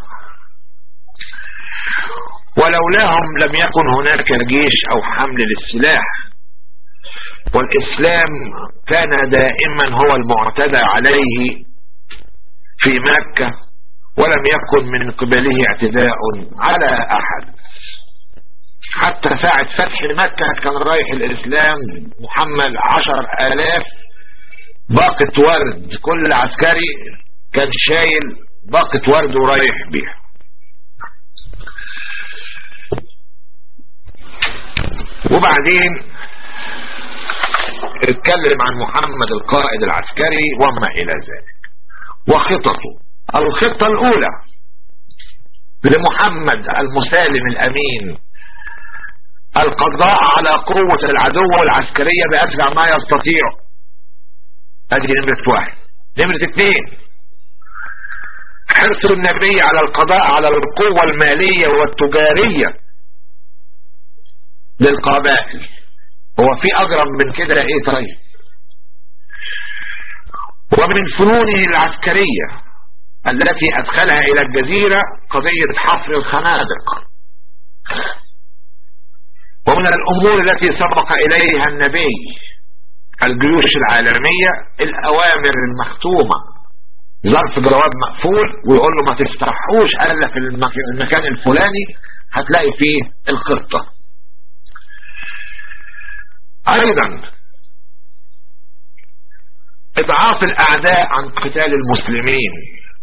ولولاهم لم يكن هناك جيش أو حمل للسلاح والإسلام كان دائما هو المعتدى عليه في مكة ولم يكن من قبله اعتداء على أحد حتى ساعة فتح مكة كان رايح الإسلام محمل عشر آلاف باقة ورد كل عسكري كان شايل باقة ورد ورايح بيها وبعدين اتكلم عن محمد القائد العسكري وما إلى ذلك وخططه الخطة الأولى لمحمد المسالم الأمين القضاء على قوة العدو العسكرية بأسرع ما يستطيع هذه نمرة واحد نمرة اثنين حرص النبي على القضاء على القوة المالية والتجارية للقبائل هو في أجرم من كده ايه طيب ومن فنونه العسكرية التي أدخلها إلى الجزيرة قضية حفر الخنادق ومن الأمور التي سبق إليها النبي الجيوش العالمية الأوامر المختومة ظرف جواب مقفول ويقول له ما تفتحوش الا في المكان الفلاني هتلاقي فيه الخطة ايضا اضعاف الاعداء عن قتال المسلمين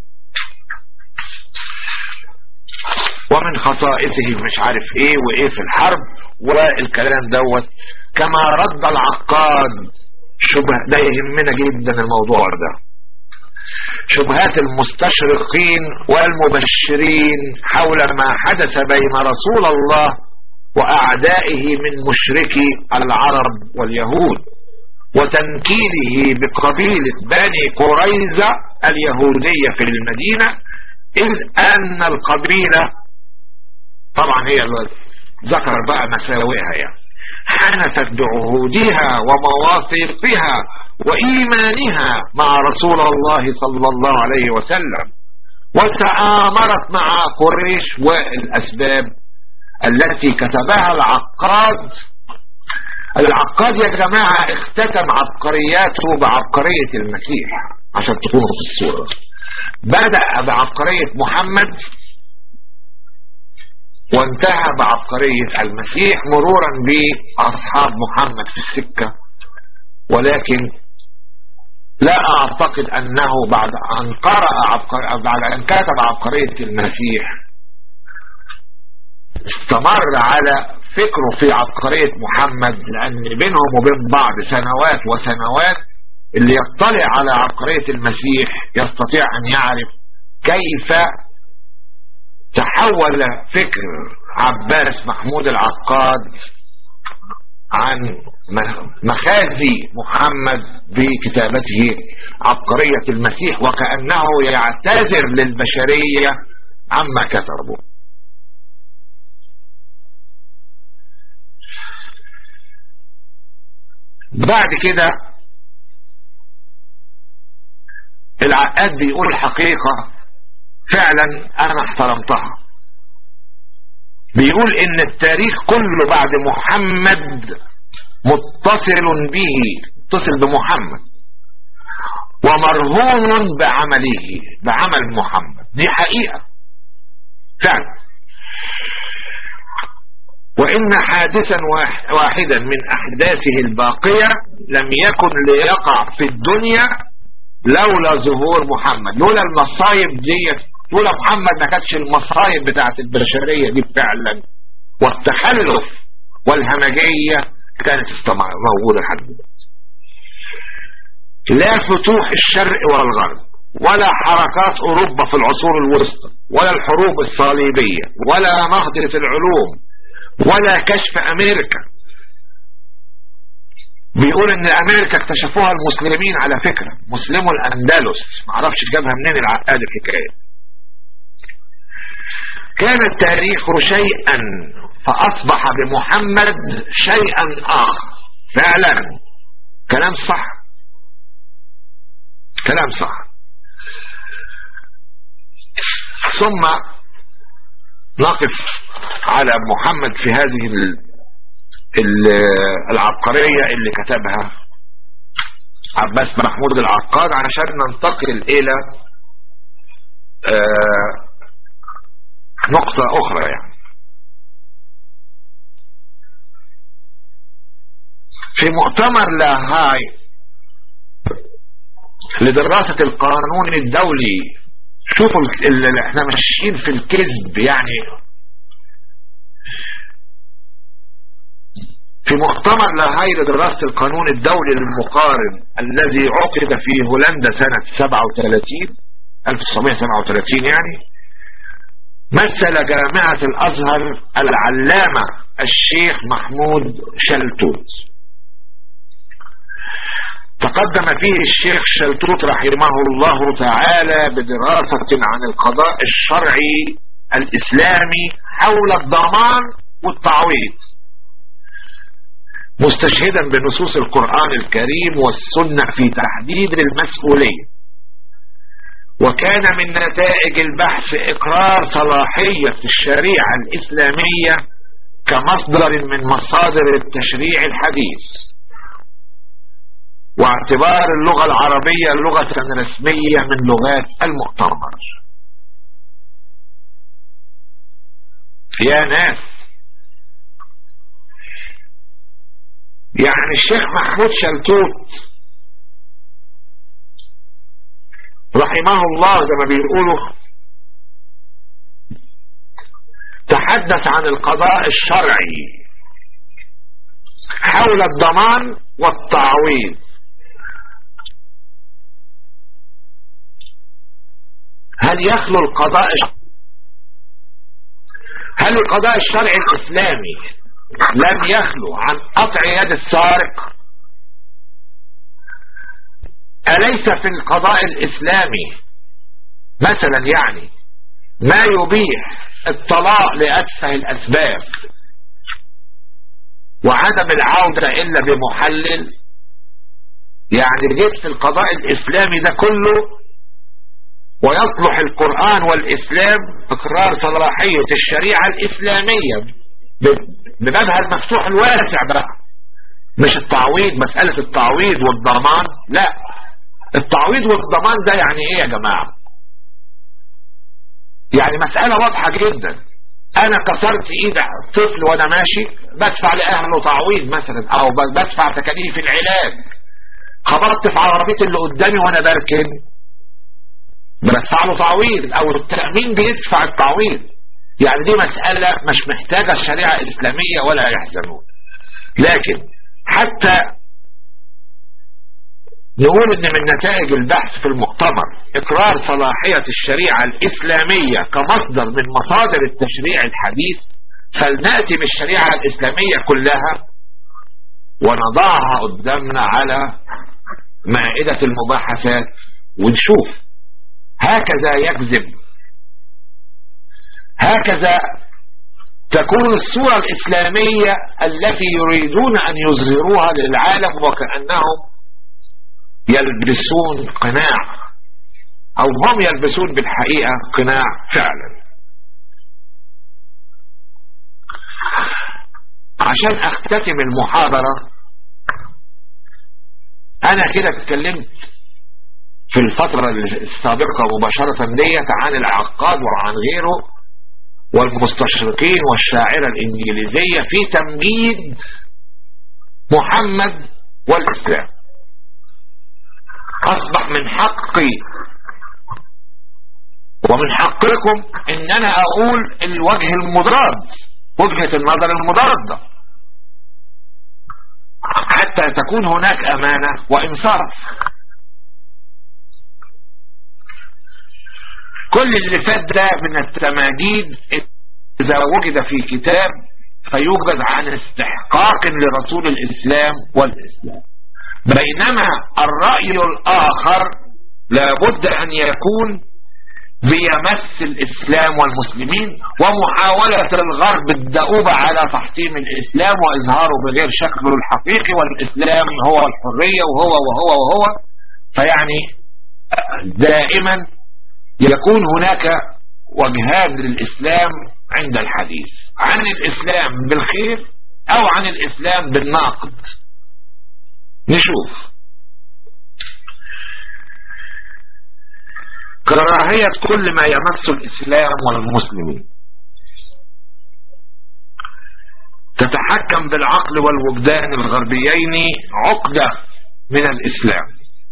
ومن خصائصه مش عارف ايه وايه في الحرب والكلام دوت كما رد العقاد شبه ده يهمنا جدا الموضوع ده شبهات المستشرقين والمبشرين حول ما حدث بين رسول الله وأعدائه من مشركي العرب واليهود وتنكيله بقبيلة بني قريزة اليهودية في المدينة إذ أن القبيلة طبعا هي ذكر بقى مساوئها يعني حنفت بعهودها ومواثيقها وإيمانها مع رسول الله صلى الله عليه وسلم وتآمرت مع قريش والأسباب التي كتبها العقاد العقاد يا جماعة اختتم عبقرياته بعبقرية المسيح عشان تكونوا في الصورة بدأ بعبقرية محمد وانتهى بعبقرية المسيح مرورا بأصحاب محمد في السكة ولكن لا أعتقد أنه بعد أن قرأ عبقر... بعد أن كتب عبقرية المسيح استمر على فكره في عبقرية محمد لأن بينهم وبين بعض سنوات وسنوات اللي يطلع على عبقرية المسيح يستطيع أن يعرف كيف تحول فكر عباس محمود العقاد عن مخازي محمد بكتابته عبقرية المسيح وكأنه يعتذر للبشرية عما كتبوا بعد كده العقاد بيقول الحقيقة فعلا انا احترمتها بيقول ان التاريخ كله بعد محمد متصل به متصل بمحمد ومرهون بعمله بعمل محمد دي حقيقة فعلا وإن حادثا واحدا من أحداثه الباقية لم يكن ليقع في الدنيا لولا ظهور محمد لولا المصايب دي لولا محمد ما كانتش المصايب بتاعت البشرية دي فعلا والتخلف والهمجية كانت موجودة لحد دلوقتي لا فتوح الشرق ولا الغرب ولا حركات اوروبا في العصور الوسطى ولا الحروب الصليبية ولا نهضة العلوم ولا كشف امريكا بيقول ان امريكا اكتشفوها المسلمين على فكرة مسلمو الاندلس معرفش جابها منين العقاد الحكاية كان التاريخ شيئا فاصبح بمحمد شيئا اخر فعلا كلام صح كلام صح ثم نقف على محمد في هذه العبقرية اللي كتبها عباس محمود العقاد علشان ننتقل الى آه، نقطة اخرى يعني في مؤتمر لاهاي لدراسة القانون الدولي شوفوا اللي احنا ماشيين في الكذب يعني في مؤتمر لاهاي لدراسة القانون الدولي المقارن الذي عقد في هولندا سنة 37 1937 يعني مثل جامعة الأزهر العلامة الشيخ محمود شلتوت تقدم فيه الشيخ شلتوت رحمه الله تعالى بدراسة عن القضاء الشرعي الإسلامي حول الضمان والتعويض مستشهدا بنصوص القرآن الكريم والسنة في تحديد المسؤولية وكان من نتائج البحث إقرار صلاحية الشريعة الإسلامية كمصدر من مصادر التشريع الحديث واعتبار اللغة العربية لغة رسمية من لغات المؤتمر يا ناس يعني الشيخ محمود شلتوت رحمه الله زي ما بيقولوا تحدث عن القضاء الشرعي حول الضمان والتعويض هل يخلو القضاء هل القضاء الشرعي الإسلامي لم يخلو عن قطع يد السارق أليس في القضاء الإسلامي مثلا يعني ما يبيح الطلاق لأتفه الأسباب وعدم العودة إلا بمحلل يعني جيت في القضاء الإسلامي ده كله ويصلح القرآن والإسلام إقرار صلاحية الشريعة الإسلامية ببابها المفتوح الواسع بقى مش التعويض مسألة التعويض والضمان لا التعويض والضمان ده يعني ايه يا جماعة يعني مسألة واضحة جدا انا كسرت ايد طفل وانا ماشي بدفع لاهله تعويض مثلا او بدفع تكاليف العلاج خبطت في عربية اللي قدامي وانا بركن بدفع له تعويض او التأمين بيدفع التعويض يعني دي مسألة مش محتاجة شريعة إسلامية ولا يحزنون لكن حتى نقول ان من نتائج البحث في المؤتمر اقرار صلاحية الشريعة الاسلامية كمصدر من مصادر التشريع الحديث فلنأتي بالشريعة الاسلامية كلها ونضعها قدامنا على مائدة المباحثات ونشوف هكذا يكذب هكذا تكون الصورة الإسلامية التي يريدون أن يظهروها للعالم وكأنهم يلبسون قناع أو هم يلبسون بالحقيقة قناع فعلا عشان أختتم المحاضرة أنا كده اتكلمت في الفترة السابقة مباشرة ديت عن العقاد وعن غيره والمستشرقين والشاعرة الإنجليزية في تمجيد محمد والإسلام أصبح من حقي ومن حقكم ان انا اقول الوجه المضاد وجهة النظر المضادة حتى تكون هناك امانة وانصاف كل اللي فات ده من التماجيد إذا وجد في كتاب فيوجد عن استحقاق لرسول الإسلام والإسلام بينما الرأي الآخر لابد أن يكون بيمس الإسلام والمسلمين ومحاولة الغرب الدؤوبة على تحطيم الإسلام وإظهاره بغير شكله الحقيقي والإسلام هو الحرية وهو وهو وهو فيعني دائما يكون هناك وجهان للإسلام عند الحديث عن الإسلام بالخير أو عن الإسلام بالناقد نشوف كراهية كل ما يمس الإسلام والمسلمين تتحكم بالعقل والوجدان الغربيين عقدة من الإسلام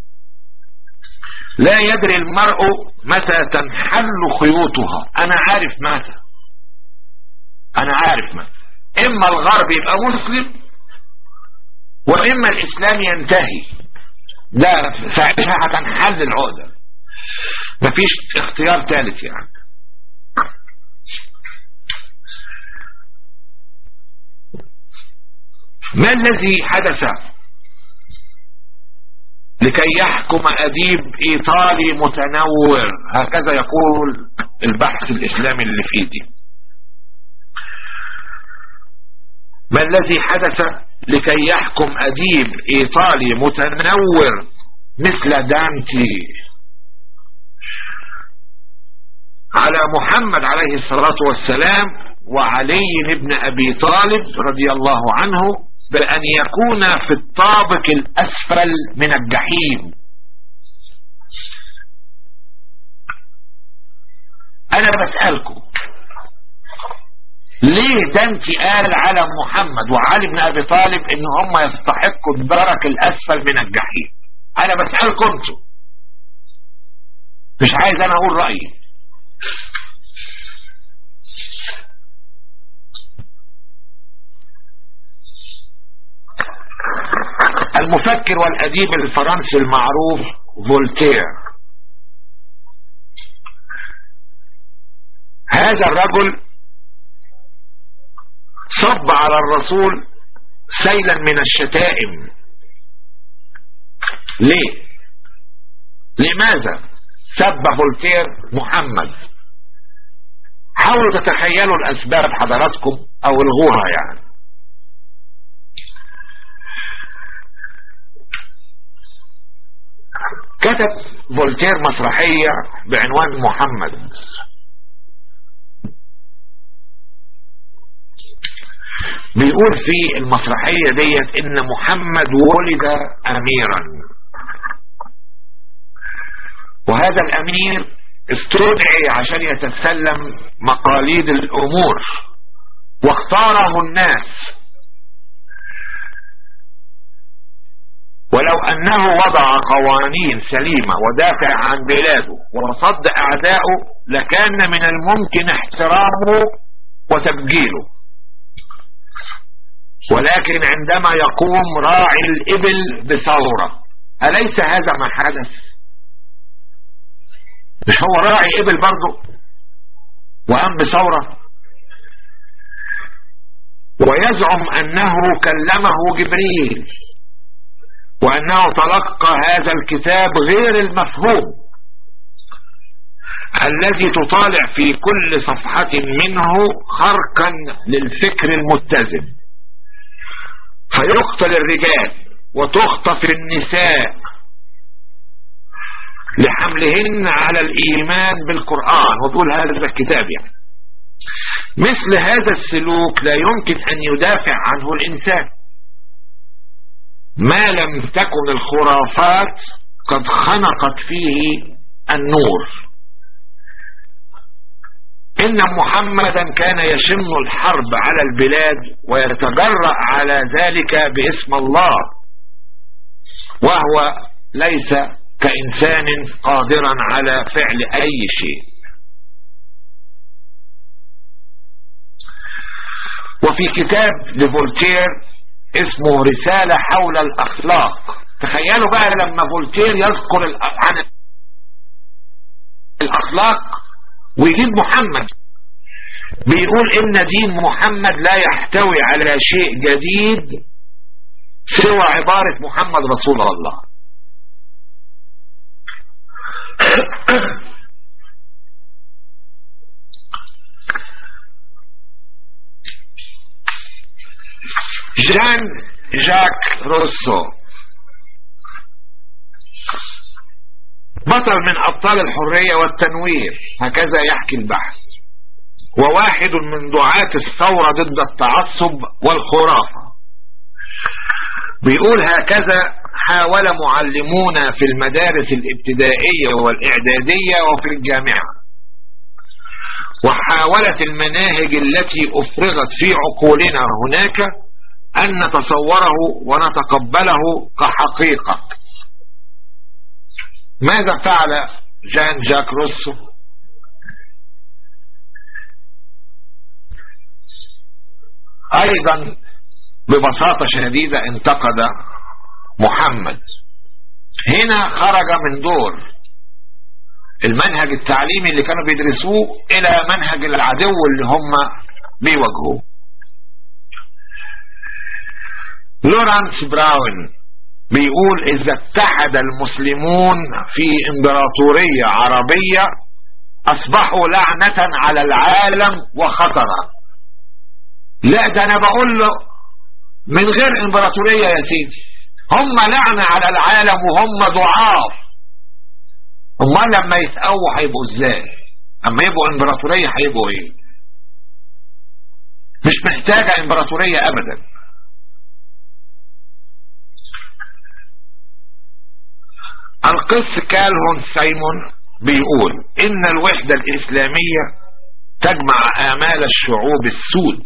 لا يدري المرء متى تنحل خيوطها أنا عارف متى أنا عارف متى إما الغرب يبقى مسلم وإما الإسلام ينتهي ده ساعتها هتنحل العقدة مفيش اختيار ثالث يعني ما الذي حدث لكي يحكم أديب إيطالي متنور هكذا يقول البحث الإسلامي اللي في ايدي ما الذي حدث لكي يحكم أديب إيطالي متنور مثل دانتي على محمد عليه الصلاة والسلام وعلي بن أبي طالب رضي الله عنه بأن يكون في الطابق الأسفل من الجحيم أنا بسألكم ليه ده انت قال على محمد وعلي بن أبي طالب إن هم يستحقوا الدرك الأسفل من الجحيم أنا بسألكم انتوا مش عايز أنا أقول رأيي المفكر والأديب الفرنسي المعروف فولتير هذا الرجل صب على الرسول سيلا من الشتائم ليه لماذا سب فولتير محمد حاولوا تتخيلوا الأسباب حضراتكم أو الغوها يعني كتب فولتير مسرحية بعنوان محمد بيقول في المسرحية ديت ان محمد ولد اميرا وهذا الامير استدعي عشان يتسلم مقاليد الامور واختاره الناس ولو أنه وضع قوانين سليمة ودافع عن بلاده وصد أعداؤه لكان من الممكن احترامه وتبجيله ولكن عندما يقوم راعي الإبل بثورة أليس هذا ما حدث مش هو راعي إبل برضه وقام بثورة ويزعم أنه كلمه جبريل وأنه تلقى هذا الكتاب غير المفهوم الذي تطالع في كل صفحة منه خرقا للفكر المتزن فيقتل الرجال وتخطف النساء لحملهن على الإيمان بالقرآن وتقول هذا الكتاب يعني مثل هذا السلوك لا يمكن أن يدافع عنه الإنسان ما لم تكن الخرافات قد خنقت فيه النور إن محمدا كان يشن الحرب على البلاد ويتجرأ على ذلك باسم الله وهو ليس كإنسان قادرا على فعل أي شيء وفي كتاب لفولتير اسمه رسالة حول الأخلاق تخيلوا بقى لما فولتير يذكر عن الأخلاق ويجيب محمد بيقول ان دين محمد لا يحتوي على شيء جديد سوى عبارة محمد رسول الله جان جاك روسو بطل من أبطال الحرية والتنوير هكذا يحكي البحث وواحد من دعاة الثورة ضد التعصب والخرافة بيقول هكذا حاول معلمونا في المدارس الابتدائية والإعدادية وفي الجامعة وحاولت المناهج التي أفرغت في عقولنا هناك أن نتصوره ونتقبله كحقيقة ماذا فعل جان جاك روسو أيضا ببساطة شديدة انتقد محمد هنا خرج من دور المنهج التعليمي اللي كانوا بيدرسوه الى منهج العدو اللي هم بيواجهوه لورانس براون بيقول اذا اتحد المسلمون في امبراطورية عربية اصبحوا لعنة على العالم وخطرا لا ده انا بقول له من غير امبراطورية يا سيدي هم لعنة على العالم وهم ضعاف هم لما يتقووا هيبقوا ازاي اما يبقوا امبراطورية هيبقوا ايه مش محتاجة امبراطورية ابدا القس كالهون سايمون بيقول ان الوحدة الاسلامية تجمع امال الشعوب السود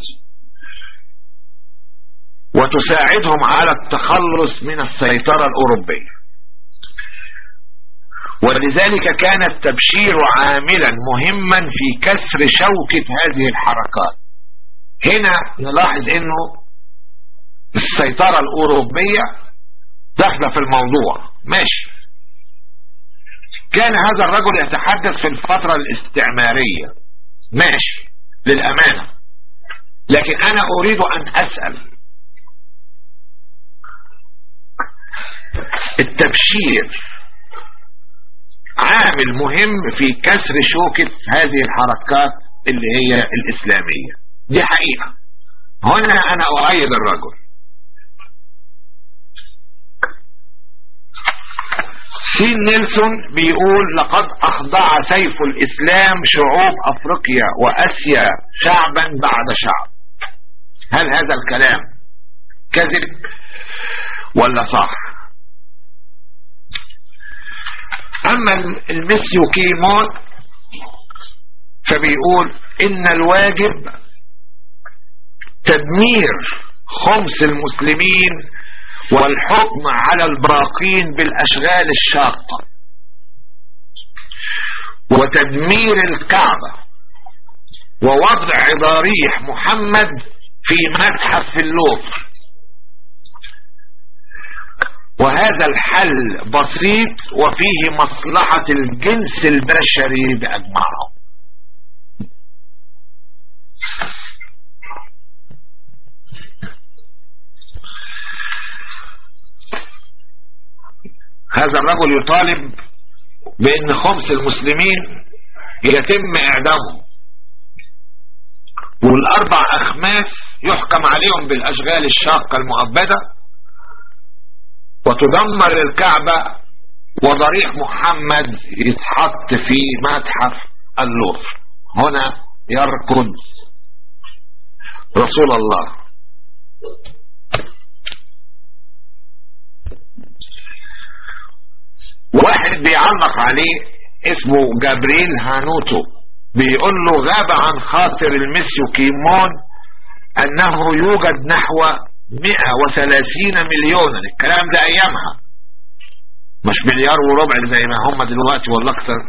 وتساعدهم على التخلص من السيطرة الأوروبية ولذلك كان التبشير عاملا مهما في كسر شوكة هذه الحركات هنا نلاحظ انه السيطرة الأوروبية داخلة في الموضوع ماشي كان هذا الرجل يتحدث في الفترة الاستعمارية ماشي للأمانة لكن أنا أريد أن أسأل التبشير عامل مهم في كسر شوكة هذه الحركات اللي هي الإسلامية دي حقيقة هنا أنا أؤيد الرجل سين نيلسون بيقول لقد أخضع سيف الإسلام شعوب أفريقيا وأسيا شعبا بعد شعب هل هذا الكلام كذب ولا صح اما المسيو كيمون فبيقول ان الواجب تدمير خمس المسلمين والحكم على الباقين بالاشغال الشاقة وتدمير الكعبة ووضع ضريح محمد في متحف في اللوفر وهذا الحل بسيط وفيه مصلحة الجنس البشري بأجمعه هذا الرجل يطالب بأن خمس المسلمين يتم إعدامهم والأربع أخماس يحكم عليهم بالأشغال الشاقة المؤبدة وتدمر الكعبة وضريح محمد يتحط في متحف اللوفر هنا يركض رسول الله واحد بيعلق عليه اسمه جابريل هانوتو بيقول له غاب عن خاطر المسيو كيمون انه يوجد نحو 130 مليونا الكلام ده ايامها مش مليار وربع زي ما هم دلوقتي ولا اكثر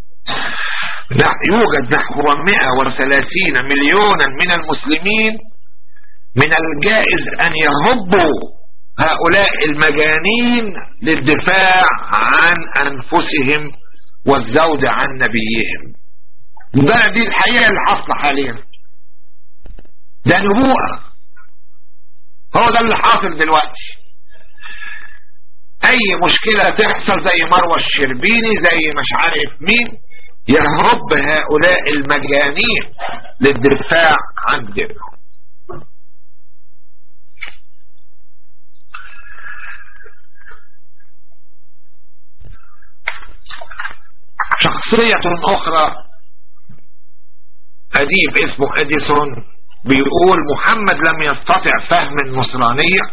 يوجد نحو 130 مليونا من المسلمين من الجائز ان يهبوا هؤلاء المجانين للدفاع عن انفسهم والزود عن نبيهم ده دي الحقيقة اللي حاصله حاليا ده نبوءة هو ده اللي حاصل دلوقتي اي مشكلة تحصل زي مروة الشربيني زي مش عارف مين يهرب هؤلاء المجانين للدفاع عن دينهم شخصية أخرى أديب اسمه أديسون بيقول محمد لم يستطع فهم النصرانية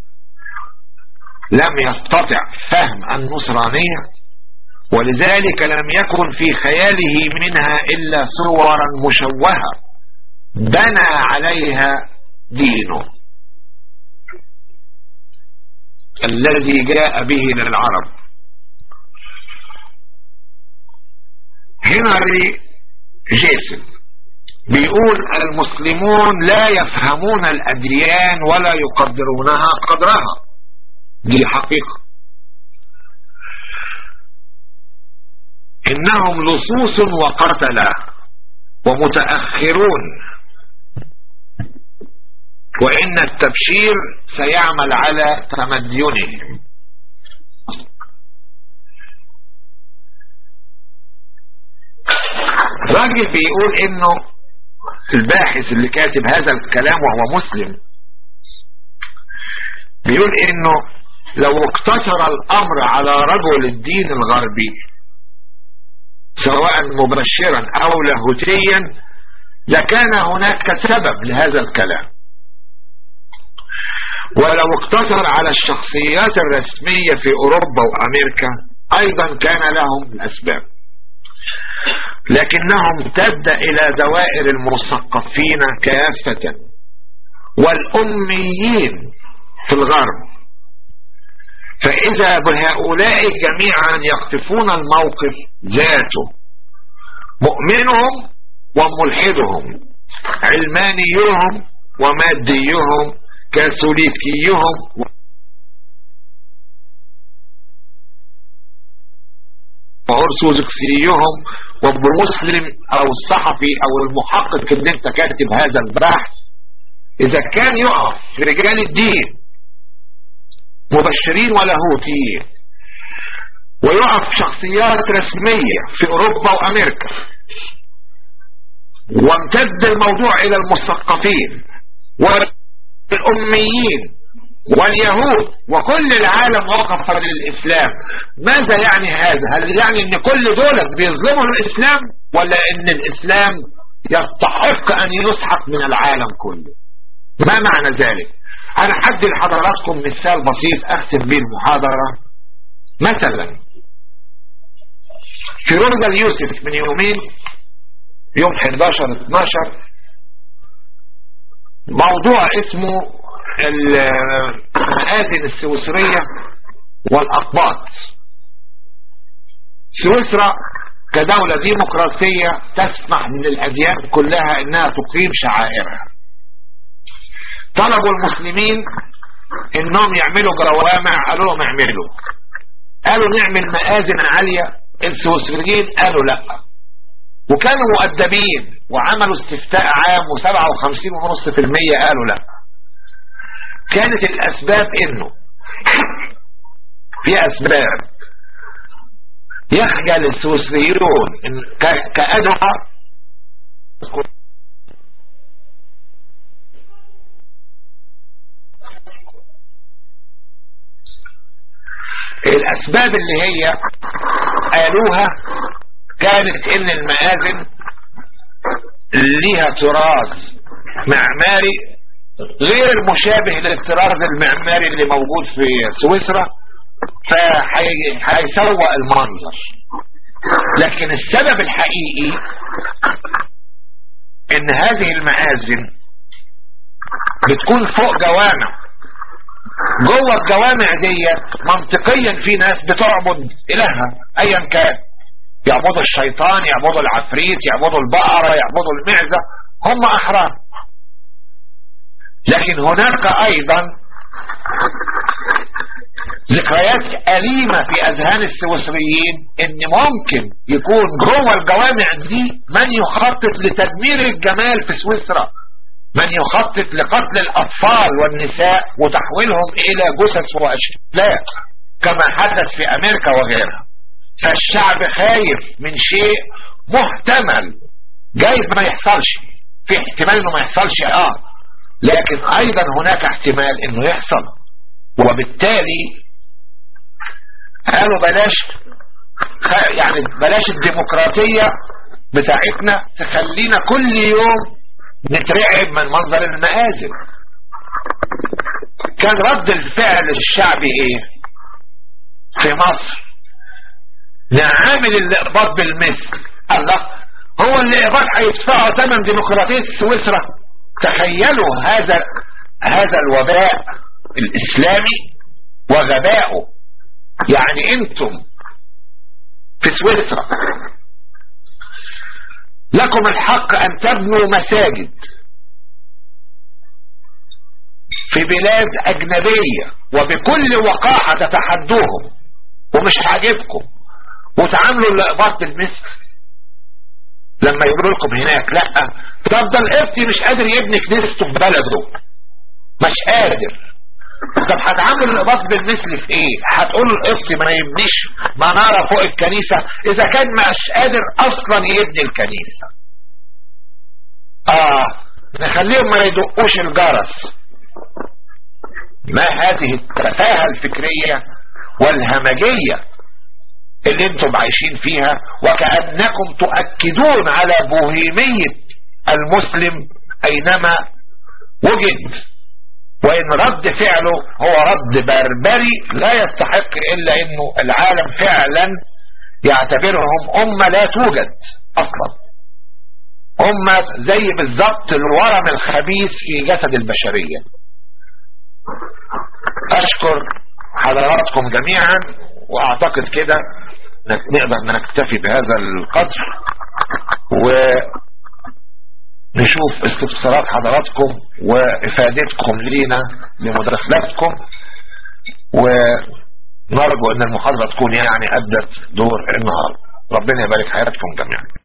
لم يستطع فهم النصرانية ولذلك لم يكن في خياله منها إلا صورا مشوهة بنى عليها دينه الذي جاء به للعرب هنري جيسن بيقول المسلمون لا يفهمون الأديان ولا يقدرونها قدرها دي حقيقة إنهم لصوص وقتلة ومتأخرون وإن التبشير سيعمل على تمدينهم راجل بيقول انه الباحث اللي كاتب هذا الكلام وهو مسلم بيقول انه لو اقتصر الامر على رجل الدين الغربي سواء مبشرا او لاهوتيا لكان هناك سبب لهذا الكلام ولو اقتصر على الشخصيات الرسمية في اوروبا وامريكا ايضا كان لهم الاسباب لكنهم امتد الى دوائر المثقفين كافة والاميين في الغرب فاذا بهؤلاء جميعا يقطفون الموقف ذاته مؤمنهم وملحدهم علمانيهم وماديهم كاثوليكيهم وأرثوذكسيهم وبمسلم أو الصحفي أو المحقق اللي انت كاتب هذا البحث إذا كان يقف في رجال الدين مبشرين ولاهوتيين ويقف شخصيات رسمية في أوروبا وأمريكا وامتد الموضوع إلى المثقفين والأميين واليهود وكل العالم وقف للإسلام ماذا يعني هذا هل يعني ان كل دول بيظلموا الإسلام ولا ان الإسلام يستحق ان يسحق من العالم كله ما معنى ذلك انا حدي لحضراتكم مثال بسيط اختم به المحاضرة مثلا في رمز اليوسف من يومين يوم 11 12 موضوع اسمه المآذن السويسرية والأقباط سويسرا كدولة ديمقراطية تسمح للأديان كلها انها تقيم شعائرها طلبوا المسلمين انهم يعملوا جوامع قالوا لهم اعملوا قالوا نعمل مآذن عالية السويسريين قالوا لا وكانوا مؤدبين وعملوا استفتاء عام و57.5% قالوا لا كانت الاسباب انه في اسباب يخجل السويسريون كأدعى الاسباب اللي هي قالوها كانت ان المآذن ليها تراث معماري غير مشابه للطراز المعماري اللي موجود في سويسرا فهيسوق المنظر لكن السبب الحقيقي ان هذه المآذن بتكون فوق جوامع جوه الجوامع ديت منطقيا في ناس بتعبد الهها ايا كان يعبدوا الشيطان يعبدوا العفريت يعبدوا البقرة يعبدوا المعزة هم احرار لكن هناك ايضا ذكريات أليمة في أذهان السويسريين إن ممكن يكون جوه الجوامع دي من يخطط لتدمير الجمال في سويسرا من يخطط لقتل الأطفال والنساء وتحويلهم إلى جثث وأشلاء كما حدث في أمريكا وغيرها فالشعب خايف من شيء محتمل جايز ما يحصلش في احتمال انه ما يحصلش اه لكن ايضا هناك احتمال انه يحصل وبالتالي قالوا بلاش يعني بلاش الديمقراطية بتاعتنا تخلينا كل يوم نترعب من منظر المآزل كان رد الفعل الشعبي ايه في مصر نعامل الإقباض بالمثل الله هو الإقباض هيدفعوا ثمن ديمقراطية سويسرا تخيلوا هذا هذا الوباء الإسلامي وغبائه يعني انتم في سويسرا لكم الحق ان تبنوا مساجد في بلاد اجنبية وبكل وقاحة تتحدوهم ومش عاجبكم وتعاملوا الاقباط بالمثل لما يقولوا لكم هناك لا طب ده القبطي مش قادر يبني كنيسته في بلده مش قادر طب هتعاملوا الاقباط بالمثل في ايه هتقولوا القبطي ما يبنيش منارة فوق الكنيسة اذا كان مش قادر اصلا يبني الكنيسة اه نخليهم ما يدقوش الجرس ما هذه التفاهة الفكرية والهمجية اللي انتم عايشين فيها وكأنكم تؤكدون على بوهيمية المسلم اينما وجد وان رد فعله هو رد بربري لا يستحق الا انه العالم فعلا يعتبرهم امة لا توجد اصلا امة زي بالظبط الورم الخبيث في جسد البشرية اشكر حضراتكم جميعا واعتقد كده نقدر نكتفي بهذا القدر ونشوف استفسارات حضراتكم وافادتكم لينا لمداخلاتكم ونرجو ان المحاضرة تكون يعني ادت دور النهار ربنا يبارك حياتكم جميعا